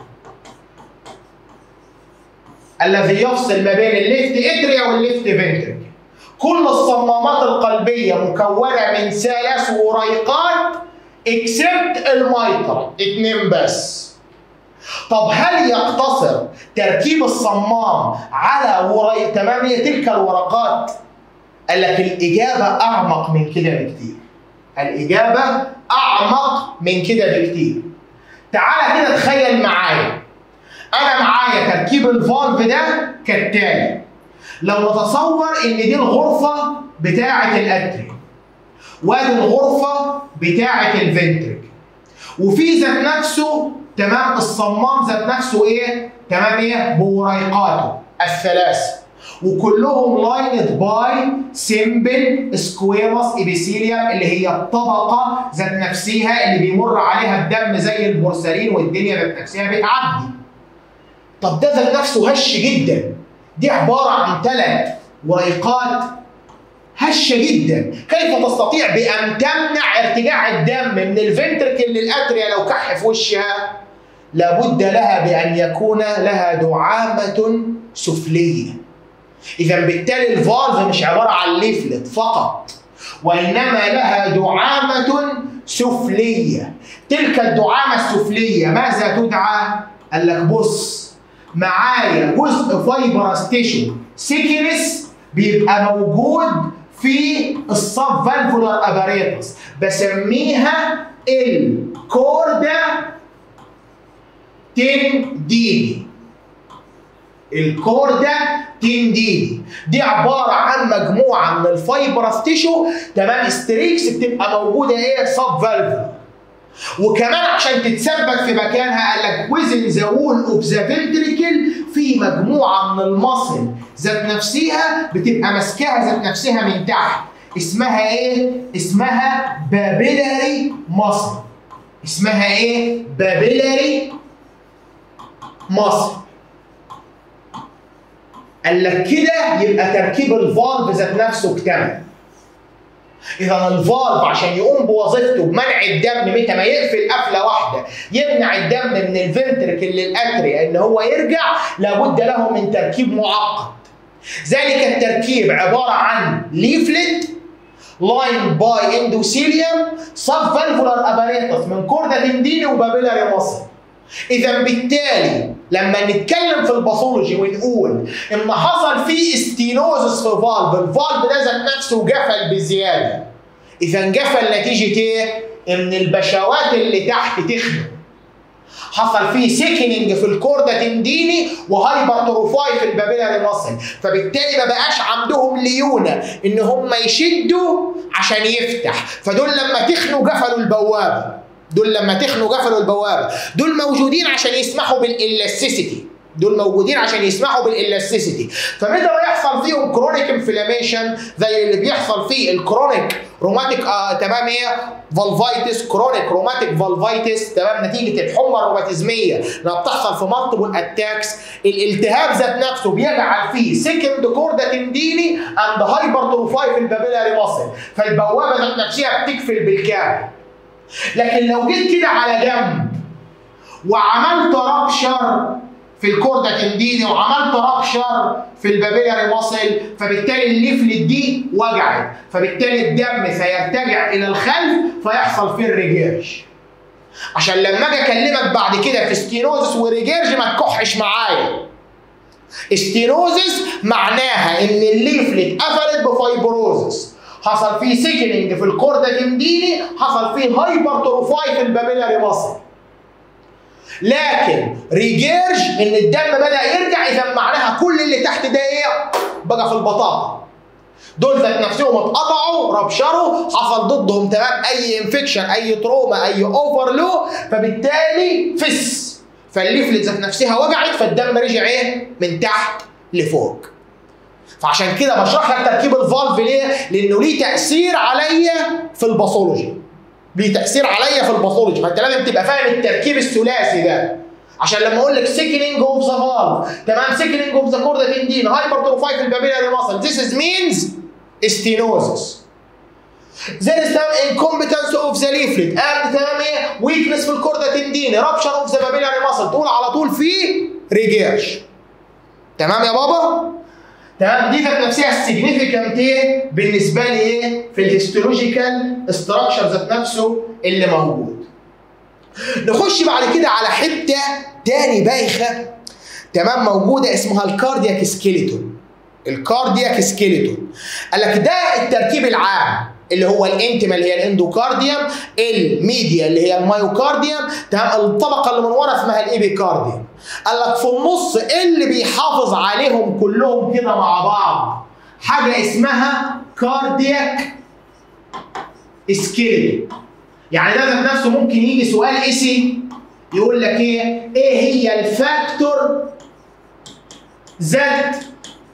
Speaker 1: الذي يفصل ما بين الليفت اتريا والليفت فنتريك كل الصمامات القلبية مكونة من ثلاث وريقات اكسبت الميتر اتنين بس طب هل يقتصر تركيب الصمام على وري... تمام هي تلك الورقات؟ قال لك الإجابة أعمق من كده بكتير. الإجابة أعمق من كده بكتير. تعالى كده تخيل معايا. أنا معايا تركيب الفالف ده كالتالي. لو نتصور إن دي الغرفة بتاعة الأتريوم. وادي الغرفة بتاعة الفنتريك. وفي ذات نفسه تمام الصمام ذات نفسه ايه؟ تمام ايه؟ بوريقاته الثلاثه وكلهم لايند باي سيمبل سكويموس ابيثيليوم اللي هي الطبقه ذات نفسها اللي بيمر عليها الدم زي البورسلين والدنيا ذات نفسها بتعدي. طب ده ذات نفسه هش جدا. دي عباره عن ثلاث وريقات هشه جدا كيف تستطيع بان تمنع ارتجاع الدم من الفنتركل للاتريا لو كح في وشها لابد لها بان يكون لها دعامه سفليه اذا بالتالي الفالف مش عباره عن ليفلت فقط وانما لها دعامه سفليه تلك الدعامه السفليه ماذا تدعى قال لك بص معايا جزء فايبرس تيشو سيكنس بيبقى موجود في الصف فالفولار اباريتس بسميها الكوردا تنديني الكوردا تنديني دي عباره عن مجموعه من الفايبرس تيشو تمام ستريكس بتبقى موجوده ايه سب فالفولار وكمان عشان تتثبت في مكانها قال لك وزن ذا وول اوف ذا فنتريكل في مجموعه من المصل ذات نفسها بتبقى ماسكاها ذات نفسها من تحت اسمها ايه؟ اسمها بابيلاري مصل اسمها ايه؟ بابيلاري مصل قال لك كده يبقى تركيب الفالف ذات نفسه اكتمل اذا الفالف عشان يقوم بوظيفته بمنع الدم متى ما يقفل قفله واحده يمنع الدم من الفنتركل للاتريا ان هو يرجع لابد له من تركيب معقد ذلك التركيب عباره عن ليفلت لاين باي اندوثيليوم سب فالفولار اباريتس من كوردا تنديني وبابيلاري مصر اذا بالتالي لما نتكلم في الباثولوجي ونقول ان حصل فيه استينوزس في فالف الفالف ده ذات نفسه جفل بزياده اذا جفل نتيجه ايه ان البشوات اللي تحت تخنق حصل فيه سيكننج في الكوردا تنديني وهايبر تروفاي في البابيلاري ماسل فبالتالي ما بقاش عندهم ليونه ان هم يشدوا عشان يفتح فدول لما تخنوا قفلوا البوابه دول لما تخنوا قفلوا البوابه دول موجودين عشان يسمحوا بالإلاستيسيتي دول موجودين عشان يسمحوا بالإلاستيسيتي فمتى ما يحصل فيهم كرونيك انفلاميشن زي اللي بيحصل فيه الكرونيك روماتيك آه تمام ايه فالفايتس كرونيك روماتيك فالفايتس تمام نتيجه الحمى الروماتيزميه لما بتحصل في مالتيبل اتاكس الالتهاب ذات نفسه بيجعل فيه سكند كوردا تنديني اند هايبر تروفاي في البابيلاري ماسل فالبوابه ذات نفسها بتقفل بالكامل لكن لو جيت كده على جنب وعملت رابشر في الكوردا تنديني وعملت رابشر في البابيلاري ماسل فبالتالي الليفلت دي وجعت فبالتالي الدم سيرتجع الى الخلف فيحصل فيه الريجيرج عشان لما اجي اكلمك بعد كده في ستينوزس وريجيرج ما تكحش معايا ستينوزس معناها ان الليفلت قفلت بفايبروزس حصل فيه سيكننج في الكوردا تنديني حصل فيه هايبر تروفاي في البابيلاري ماسل لكن ريجيرج ان الدم بدا يرجع اذا معناها كل اللي تحت ده ايه بقى في البطاطا دول ذات نفسهم اتقطعوا ربشروا حصل ضدهم تمام اي انفكشن اي تروما اي اوفرلو فبالتالي فس فالليفلت ذات نفسها وجعت فالدم رجع ايه من تحت لفوق فعشان كده بشرح لك تركيب الفالف ليه؟ لانه ليه تاثير عليا في الباثولوجي ليه تاثير عليا في الباثولوجي فانت لازم تبقى فاهم التركيب الثلاثي ده عشان لما اقول لك سيكنينج اوف ذا فالف تمام سيكنينج اوف ذا كوردا تندين هايبر تروفايت البابيلاري ماسل ذيس از مينز stenosis There is some incompetence of the leaflet and تمام ايه weakness في الكوردا تندين rupture of the papillary muscle تقول على طول في ريجيرش تمام يا بابا تمام دي ذات نفسها السيجنيفيكانت ايه بالنسبه لي ايه في الهيستولوجيكال ستراكشر ذات نفسه اللي موجود نخش بعد كده على حته تاني بايخه تمام موجوده اسمها الكاردياك سكيلتون الكاردياك سكيلتون قال لك ده التركيب العام اللي هو الانتما اللي هي الاندوكارديوم الميديا اللي هي المايوكارديوم تمام الطبقه اللي من ورا اسمها الايبيكارديوم قال لك في النص اللي بيحافظ عليهم كلهم كده مع بعض حاجه اسمها كاردياك سكيلتون يعني ده ذات نفسه ممكن يجي سؤال اسي يقول لك ايه ايه هي الفاكتور ذات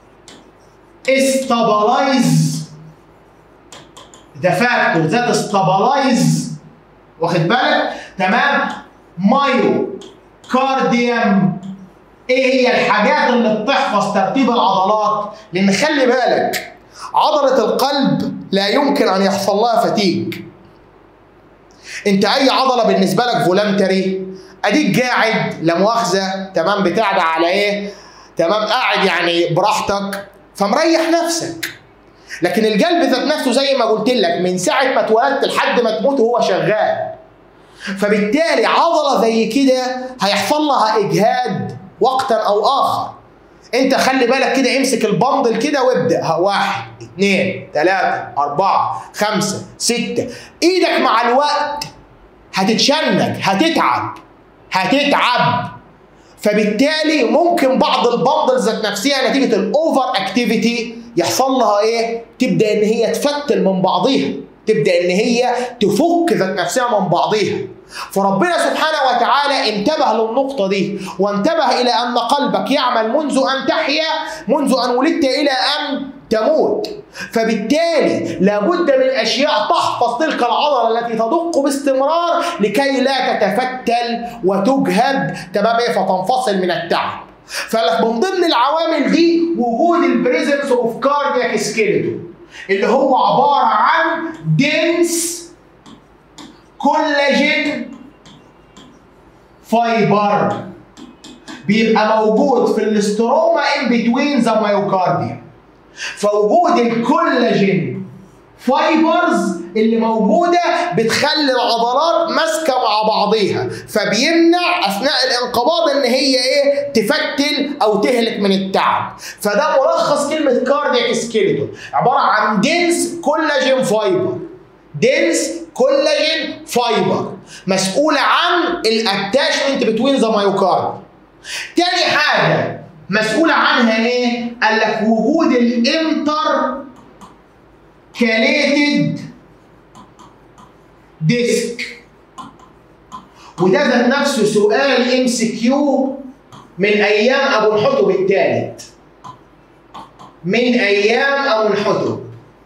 Speaker 1: استابلايز ذا فاكتور ذات استابلايز واخد بالك تمام مايو كارديوم ايه هي الحاجات اللي بتحفظ ترتيب العضلات لان خلي بالك عضله القلب لا يمكن ان يحصل لها فتيج انت اي عضله بالنسبه لك فولنتري اديك قاعد لا مؤاخذه تمام بتعدى على ايه تمام قاعد يعني براحتك فمريح نفسك لكن القلب ذات نفسه زي ما قلت لك من ساعه ما اتولدت لحد ما تموت وهو شغال فبالتالي عضله زي كده هيحصل لها اجهاد وقتا او اخر انت خلي بالك كده امسك البندل كده وابدا واحد اثنين ثلاثة أربعة خمسة ستة ايدك مع الوقت هتتشنج هتتعب هتتعب فبالتالي ممكن بعض البندلز ذات نفسها نتيجة الاوفر اكتيفيتي يحصل لها ايه؟ تبدا ان هي تفتل من بعضيها تبدا ان هي تفك ذات نفسها من بعضيها فربنا سبحانه وتعالى انتبه للنقطة دي وانتبه إلى أن قلبك يعمل منذ أن تحيا منذ أن ولدت إلى أن تموت فبالتالي لابد من أشياء تحفظ تلك العضلة التي تدق باستمرار لكي لا تتفتل وتجهد تمام فتنفصل من التعب فلك من ضمن العوامل دي وجود البريزنس اوف كاردياك سكيلتون اللي هو عبارة عن دنس كولاجين فايبر بيبقى موجود في الاستروما ان بتوين ذا مايوكارديوم فوجود الكولاجين فايبرز اللي موجوده بتخلي العضلات ماسكه مع بعضيها فبيمنع اثناء الانقباض ان هي ايه تفتل او تهلك من التعب فده ملخص كلمه كاردياك سكيلتون عباره عن دنس كولاجين فايبر دنس كولاجين فايبر مسؤولة عن الاتاشمنت بتوين ذا مايوكارد تاني حاجة مسؤولة عنها ايه؟ قال لك وجود الانتر كاليتد ديسك وده ذات نفسه سؤال ام سي كيو من ايام ابو الحطب الثالث من ايام ابو الحطب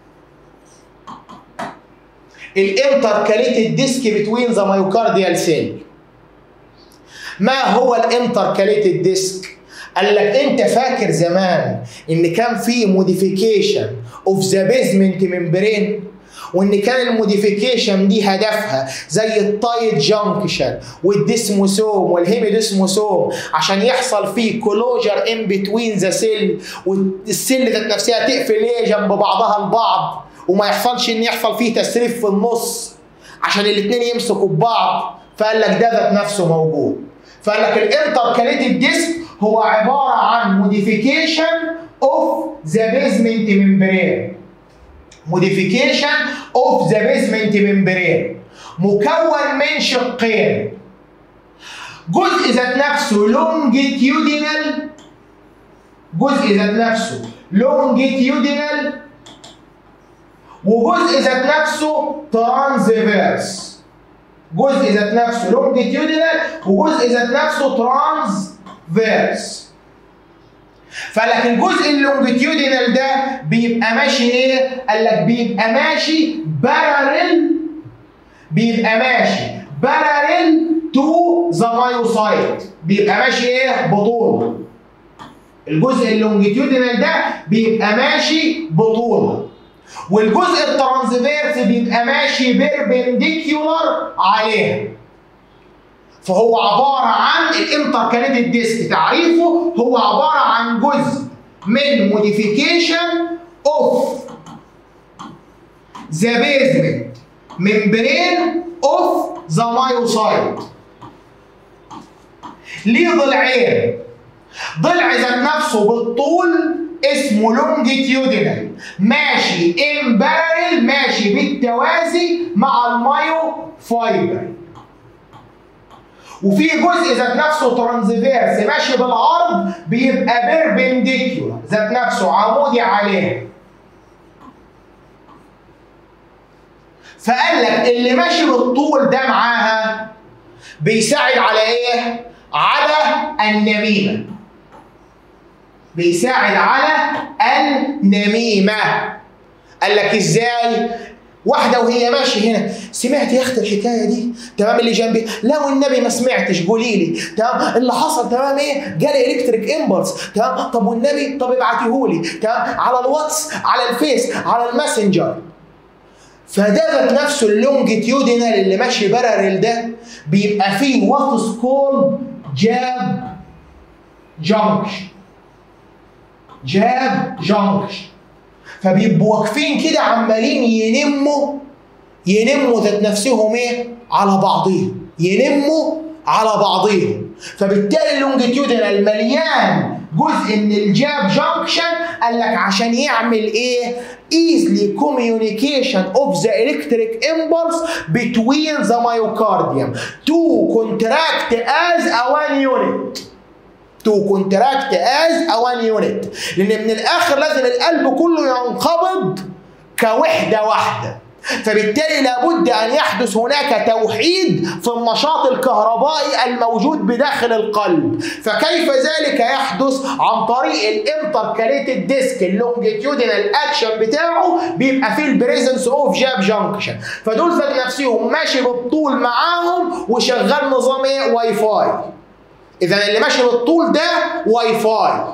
Speaker 1: الانتركاليتد ديسك بتوين ذا مايوكارديال سيل ما هو الانتركاليتد ديسك قال لك انت فاكر زمان ان كان في موديفيكيشن اوف ذا بيزمنت ممبرين وان كان الموديفيكيشن دي هدفها زي التايت جانكشن والديسموسوم والهيميديسموسوم عشان يحصل فيه كلوجر ان بتوين ذا سيل والسيل ذات نفسها تقفل ايه جنب بعضها البعض وما يحصلش ان يحصل فيه تسريف في النص عشان الاثنين يمسكوا ببعض فقال لك ده ذات نفسه موجود فقال لك الانتركاليتد ديسك هو عباره عن موديفيكيشن اوف ذا بيزمنت ممبرين موديفيكيشن اوف ذا بيزمنت ممبرين مكون من شقين جزء ذات نفسه لونجيتيودينال جزء ذات نفسه لونجيتيودينال وجزء ذات نفسه ترانزفيرس جزء ذات نفسه لونجيتيودينال وجزء ذات نفسه ترانزفيرس فقال لك الجزء اللونجيتيودينال ده بيبقى ماشي ايه؟ قال لك بيبقى ماشي باراليل بيبقى ماشي باراليل تو ذا مايوسايت بيبقى ماشي ايه؟ بطول الجزء اللونجيتيودينال ده بيبقى ماشي بطول والجزء الترانسفيرس بيبقى ماشي بيربنديكيولار عليها فهو عباره عن الانتركاليتد ديسك تعريفه هو عباره عن جزء من موديفيكيشن اوف ذا بيزمنت ممبرين اوف ذا مايوسايت ليه ضلعين ضلع ذات نفسه بالطول اسمه لونجيتيودينال ماشي امبارل ماشي بالتوازي مع المايو فايبر وفي جزء ذات نفسه ترانزفيرس ماشي بالعرض بيبقى بيربنديكيولار ذات نفسه عمودي عليه فقال لك اللي ماشي بالطول ده معاها بيساعد على ايه؟ على النميمه بيساعد على النميمه قال لك ازاي؟ واحده وهي ماشيه هنا سمعت يا اختي الحكايه دي تمام اللي جنبي لا والنبي ما سمعتش قولي لي تمام اللي حصل تمام ايه جالي الكتريك امبلس تمام طب والنبي طب ابعتيه لي تمام على الواتس على الفيس على الماسنجر فده ذات نفسه اللونجيتيودينال اللي ماشي بارل ده بيبقى فيه وات كولد جاب جانكشن جاب جانكشن فبيبقوا واقفين كده عمالين ينموا ينموا ذات نفسهم ايه على بعضهم ينموا على بعضهم فبالتالي اللونجيتيودينال مليان جزء من الجاب جانكشن قال لك عشان يعمل ايه easily communication of the electric impulse between the myocardium to contract as a one unit to contract as a one unit لان من الاخر لازم القلب كله ينقبض كوحده واحده فبالتالي لابد ان يحدث هناك توحيد في النشاط الكهربائي الموجود بداخل القلب فكيف ذلك يحدث عن طريق الانتركاليتد ديسك اللونجيتيودينال اكشن بتاعه بيبقى فيه البريزنس اوف جاب جانكشن فدول ذات نفسهم ماشي بالطول معاهم وشغال نظام ايه واي فاي اذا اللي ماشي بالطول ده واي فاي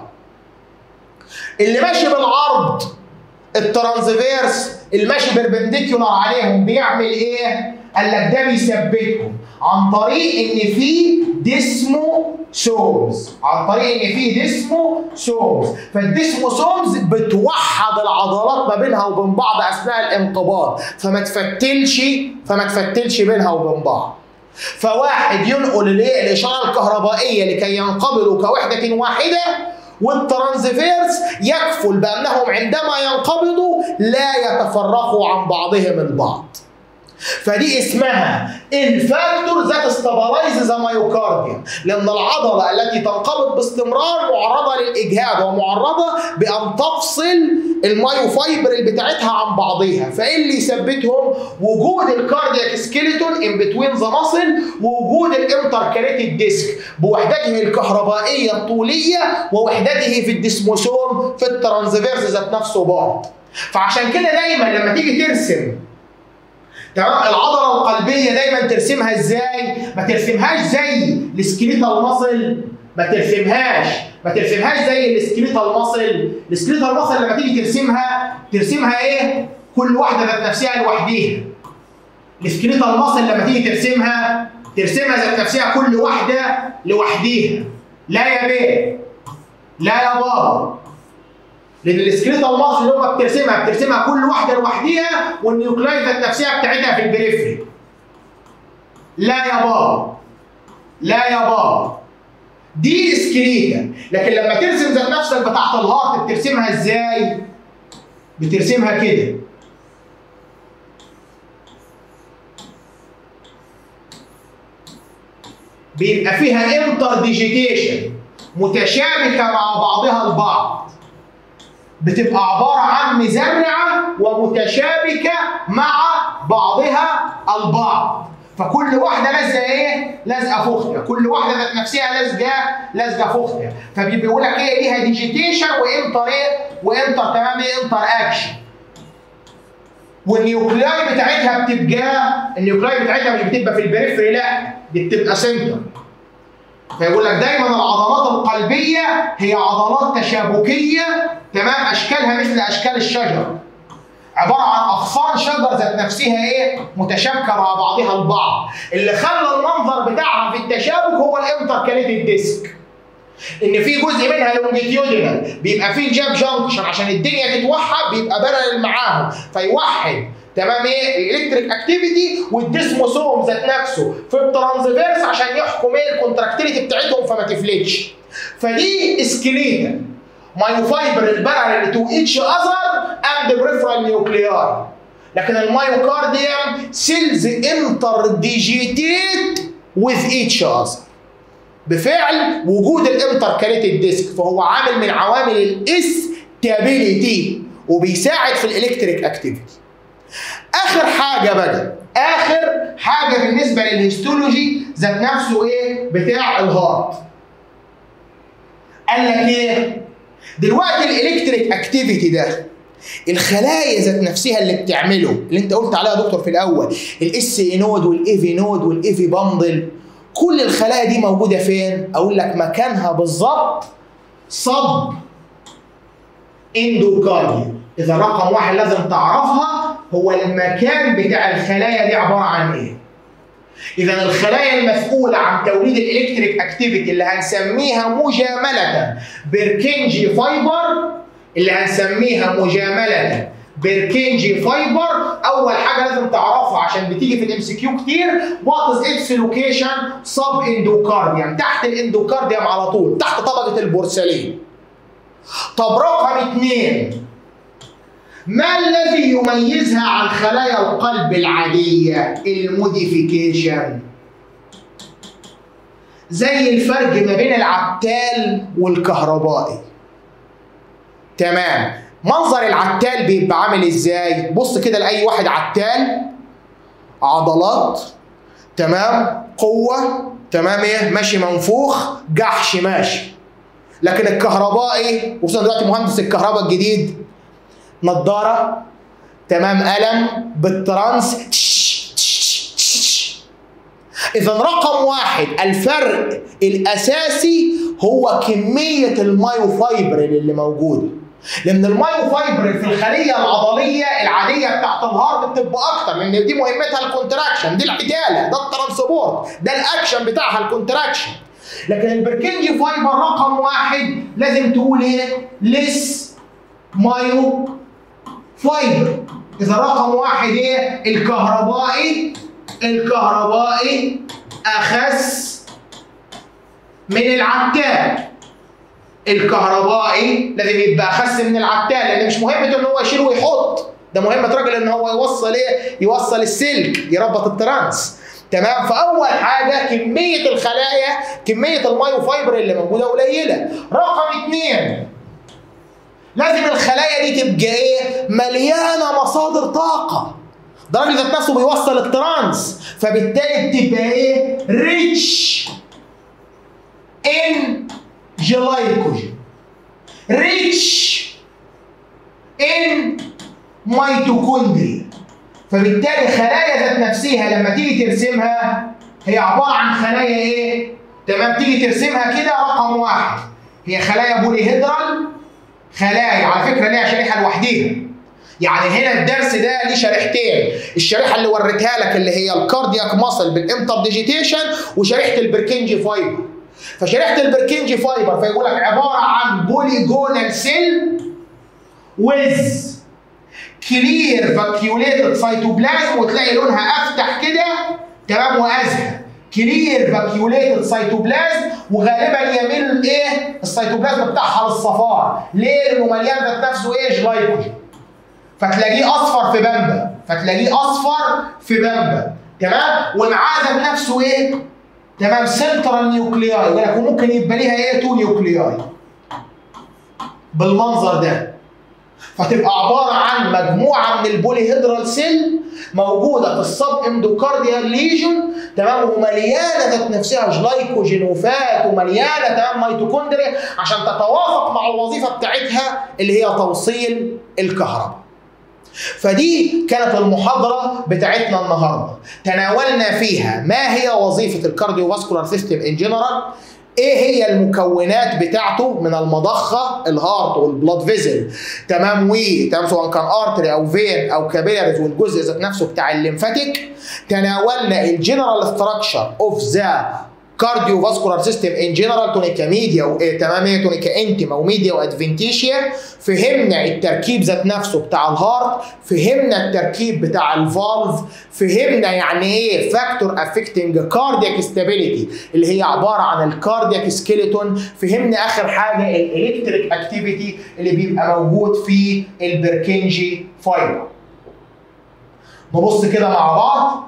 Speaker 1: اللي ماشي بالعرض الترانزفيرس الماشي بيربنديكيولار عليهم بيعمل ايه؟ قال لك ده بيثبتهم عن طريق ان في ديسمو سومز عن طريق ان في ديسمو سومز فالديسمو سومز بتوحد العضلات ما بينها وبين بعض اثناء الانقباض فما تفتلش فما تفتلش بينها وبين بعض فواحد ينقل الايه الاشاره الكهربائيه لكي ينقبضوا كوحده واحده والترانزفيرس يكفل بانهم عندما ينقبضوا لا يتفرقوا عن بعضهم البعض فدي اسمها الفاكتور ذات استابلايز ذا مايوكارديوم لان العضله التي تنقبض باستمرار معرضه للاجهاد ومعرضه بان تفصل المايو فايبر اللي بتاعتها عن بعضها فايه اللي يثبتهم وجود الكاردياك سكيلتون ان بتوين ذا ماسل ووجود الانتركاليتد ديسك بوحدته الكهربائيه الطوليه ووحدته في الديسموسوم في الترانزفيرس ذات نفسه بعض فعشان كده دايما لما تيجي ترسم تمام العضله القلبيه دايما ترسمها ازاي؟ ما ترسمهاش زي السكيليتال ماسل ما ترسمهاش ما ترسمهاش زي السكيليتال ماسل السكيليتال ماسل لما تيجي ترسمها ترسمها ايه؟ كل واحده ذات نفسها لوحديها السكيليتال ماسل لما تيجي ترسمها ترسمها ذات نفسها كل واحده لوحديها لا يا بيه لا يا بابا لان السكريتال ماسل اللي هم بترسمها بترسمها كل واحده لوحديها والنيوكلايد ذات نفسها بتاعتها في البريفري لا يا بابا لا يا بابا دي سكريتا لكن لما ترسم ذات نفسك بتاعت الهارت بترسمها ازاي؟ بترسمها كده بيبقى فيها انتر ديجيتيشن متشابكه مع بعضها البعض بتبقى عبارة عن مزرعة ومتشابكة مع بعضها البعض فكل واحده لازقه ايه؟ لازقه في اختها، كل واحده ذات نفسها لازقه لازقه في اختها، فبيقول لك ايه ليها ديجيتيشن وانتر ايه؟ وانتر تمام ايه؟ انتر اكشن. والنيوكلاي بتاعتها بتبقى النيوكلاي بتاعتها مش بتبقى في البريفري لا دي بتبقى سنتر. فيقول لك دايما العضلات القلبيه هي عضلات تشابكيه تمام اشكالها مثل اشكال الشجر. عباره عن اغصان شجر ذات نفسها ايه؟ متشابكه مع بعضها البعض. اللي خلى المنظر بتاعها في التشابك هو الانتركاليتد ديسك. ان في جزء منها لونجيتيودينال بيبقى فيه الجاب جانكشن عشان الدنيا تتوحد بيبقى بارل معاهم فيوحد تمام ايه الالكتريك اكتيفيتي والديسموسوم ذات نفسه في الترانزفيرس عشان يحكم ايه الكونتراكتيليتي بتاعتهم فما تفلتش فدي سكليتال مايوفايبر البارل تو ايتش اذر اند بريفرال نيوكليار لكن المايوكارديوم سيلز انتر ديجيتيت وذ ايتش اذر بفعل وجود الانتركاليتد ديسك فهو عامل من عوامل الاستابيليتي وبيساعد في الالكتريك اكتيفيتي اخر حاجه بقى اخر حاجه بالنسبه للهيستولوجي ذات نفسه ايه بتاع الهارت قال لك ايه دلوقتي الالكتريك اكتيفيتي ده الخلايا ذات نفسها اللي بتعمله اللي انت قلت عليها يا دكتور في الاول الاس اي نود والاي في نود والاي في باندل كل الخلايا دي موجوده فين؟ اقول لك مكانها بالظبط صب اندوكارديا اذا رقم واحد لازم تعرفها هو المكان بتاع الخلايا دي عباره عن ايه؟ اذا الخلايا المسؤوله عن توليد الالكتريك اكتيفيتي اللي هنسميها مجامله بيركنجي فايبر اللي هنسميها مجامله بيركنجي فايبر اول حاجه لازم تعرفها عشان بتيجي في الام سي كيو كتير وات از اتس لوكيشن سب اندوكارديوم تحت الاندوكارديوم على طول تحت طبقه البورسلين طب رقم اثنين ما الذي يميزها عن خلايا القلب العاديه الموديفيكيشن زي الفرق ما بين العتال والكهربائي تمام منظر العتال بيبقى عامل ازاي بص كده لاي واحد عتال عضلات تمام قوه تمام ايه ماشي منفوخ جحش ماشي لكن الكهربائي وخصوصا دلوقتي مهندس الكهرباء الجديد نظاره تمام قلم بالترانس اذا رقم واحد الفرق الاساسي هو كميه المايوفايبر اللي موجوده لان المايوفايبر في الخليه العضليه العاديه بتاعت الهارت بتبقى اكتر لان دي مهمتها الكونتراكشن دي العداله ده الترانسبورت ده الاكشن بتاعها الكونتراكشن لكن البركنجي فايبر رقم واحد لازم تقول ايه؟ لس مايو فايبر اذا رقم واحد ايه؟ الكهربائي الكهربائي اخس من العتال الكهربائي لازم يبقى اخس من العتال لان مش مهمته ان هو يشيل ويحط ده مهمه راجل ان هو يوصل ايه يوصل السلك يربط الترانس تمام فاول حاجه كميه الخلايا كميه المايو فايبر اللي موجوده قليله رقم اثنين لازم الخلايا دي تبقى ايه مليانه مصادر طاقه ده الراجل ذات نفسه بيوصل الترانس فبالتالي بتبقى ايه ريتش ان جلايكوجين ريتش ان ميتوكوندريا فبالتالي خلايا ذات نفسها لما تيجي ترسمها هي عباره عن خلايا ايه؟ تمام تيجي ترسمها كده رقم واحد هي خلايا بوليهيدرال خلايا على فكره ليها شريحه لوحديها يعني هنا الدرس ده ليه شريحتين الشريحه اللي وريتها لك اللي هي الكاردياك ماسل بالانتر ديجيتيشن وشريحه البركنجي فايبر فشريحه البركنجي فايبر فيقول لك عباره عن بوليجونال سيل ويز كلير فاكيوليتد سيتوبلازم وتلاقي لونها افتح كده تمام وازهى كلير فاكيوليتد سيتوبلازم وغالبا يميل ايه السيتوبلازم بتاعها للصفار ليه؟ لانه مليان ذات نفسه ايه جلايكوجين فتلاقيه اصفر في بامبا فتلاقيه اصفر في بامبا تمام ومعاه ذات نفسه ايه؟ تمام سنترال نيوكلياي يقول لك وممكن يبقى ليها ايه؟ تو نيوكلياي بالمنظر ده فتبقى عباره عن مجموعه من البوليهيدرال سيل موجوده في السب اندوكارديال ليجون تمام ومليانه ذات نفسها جلايكوجين وفات ومليانه تمام ميتوكوندريا عشان تتوافق مع الوظيفه بتاعتها اللي هي توصيل الكهرباء. فدي كانت المحاضرة بتاعتنا النهاردة تناولنا فيها ما هي وظيفة الكارديوفاسكولار سيستم ان جنرال ايه هي المكونات بتاعته من المضخه الهارت والبلاد فيزل تمام و تمام سواء كان ارتري او فين او كابيلاريز والجزء ذات نفسه بتاع الليمفاتيك تناولنا الجنرال ستراكشر اوف ذا كارديو فاسكولار سيستم ان جنرال تونيكا ميديا و... إيه تمام هي تونيكا انتما وميديا وادفنتيشيا فهمنا التركيب ذات نفسه بتاع الهارت فهمنا التركيب بتاع الفالف فهمنا يعني ايه فاكتور افكتنج كاردياك ستابيليتي اللي هي عباره عن الكاردياك سكيلتون فهمنا اخر حاجه الالكتريك اكتيفيتي اللي بيبقى موجود في البركنجي فايبر نبص كده مع بعض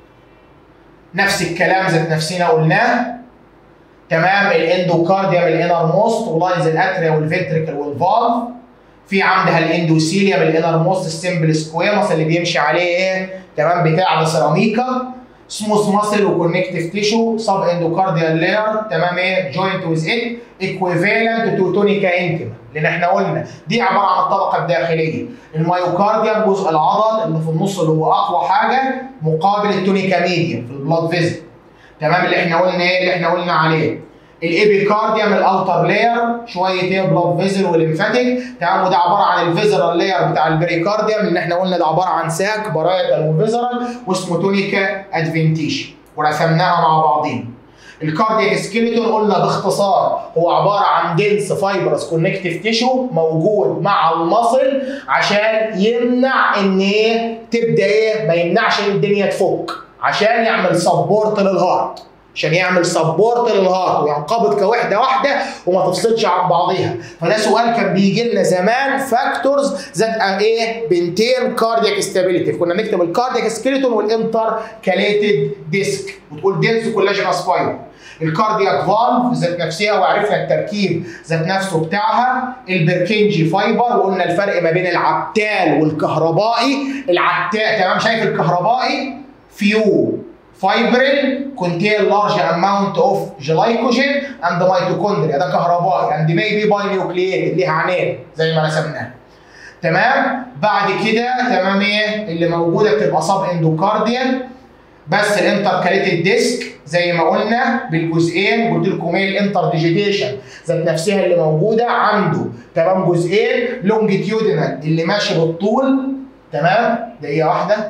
Speaker 1: نفس الكلام ذات نفسنا قلناه تمام الاندوكارديوم الانر موست ولاينز الاتريا والفنتريكل والفالف في عندها الاندوثيليوم الانر موست السمبل سكويموس اللي بيمشي عليه ايه تمام بتاع سيراميكا سموث ماسل وكونكتيف تيشو سب اندوكارديال لاير تمام ايه جوينت ويز ات ايكويفالنت تو تونيكا انتما لان احنا قلنا دي عباره عن الطبقه الداخليه الميوكارديوم جزء العضل اللي في النص اللي هو اقوى حاجه مقابل التونيكا ميديا في البلاد فيزل تمام اللي احنا قلنا ايه اللي احنا قلنا عليه الابيكارديوم الاوتر لاير شويه ايه بلاد فيزل وليمفاتيك تمام وده عباره عن الفيزرال لاير بتاع البريكارديوم اللي احنا قلنا ده عباره عن ساك برايتال وفيزرال واسمه تونيكا ادفنتيش ورسمناها مع بعضين الكاردياك سكيلتون قلنا باختصار هو عباره عن دنس فايبرس كونكتيف تيشو موجود مع المصل عشان يمنع ان ايه تبدا ايه ما يمنعش ان الدنيا تفك عشان يعمل سبورت للهارت عشان يعمل سبورت للهارت وينقبض كوحده واحده وما تفصلش عن بعضيها فده سؤال كان بيجي لنا زمان فاكتورز ذات ايه بنتين كاردياك ستابيليتي كنا نكتب الكاردياك سكيلتون والانتر كاليتد ديسك وتقول دينس كولاجينس فايبر الكاردياك فالف ذات نفسها وعرفنا التركيب ذات نفسه بتاعها البركنجي فايبر وقلنا الفرق ما بين العتال والكهربائي العتال تمام شايف الكهربائي فيو فايبرين contain large amount of glycogen and mitochondria ده كهربائي and may be binucleated ليها عنان زي ما رسمناها تمام بعد كده تمام ايه اللي موجوده بتبقى سب اندوكارديال بس الانتركاليتد ديسك زي ما قلنا بالجزئين قلت لكم ايه الانتر ديجيتيشن ذات نفسها اللي موجوده عنده تمام جزئين لونجيتيودينال اللي ماشي بالطول تمام دقيقه واحده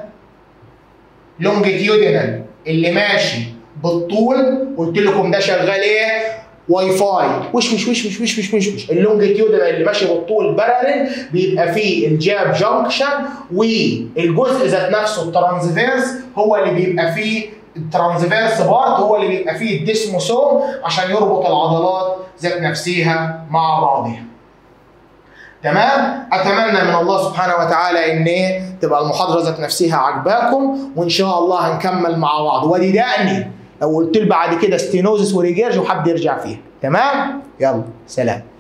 Speaker 1: لونجيتيودينال اللي ماشي بالطول قلت لكم ده شغال ايه واي فاي وش وش وش وش وش وش وش وش اللونجيتيودنال اللي ماشي بالطول باراليل بيبقى فيه الجاب جانكشن والجزء ذات نفسه الترانسفيرس هو اللي بيبقى فيه الترانسفيرس بارت هو اللي بيبقى فيه الديسموسوم عشان يربط العضلات ذات نفسها مع بعضها. تمام اتمنى من الله سبحانه وتعالى ان تبقى المحاضره ذات نفسها عجباكم وان شاء الله هنكمل مع بعض ودي دقني لو قلت له بعد كده ستينوزس وريجيرج وحد يرجع فيها تمام يلا سلام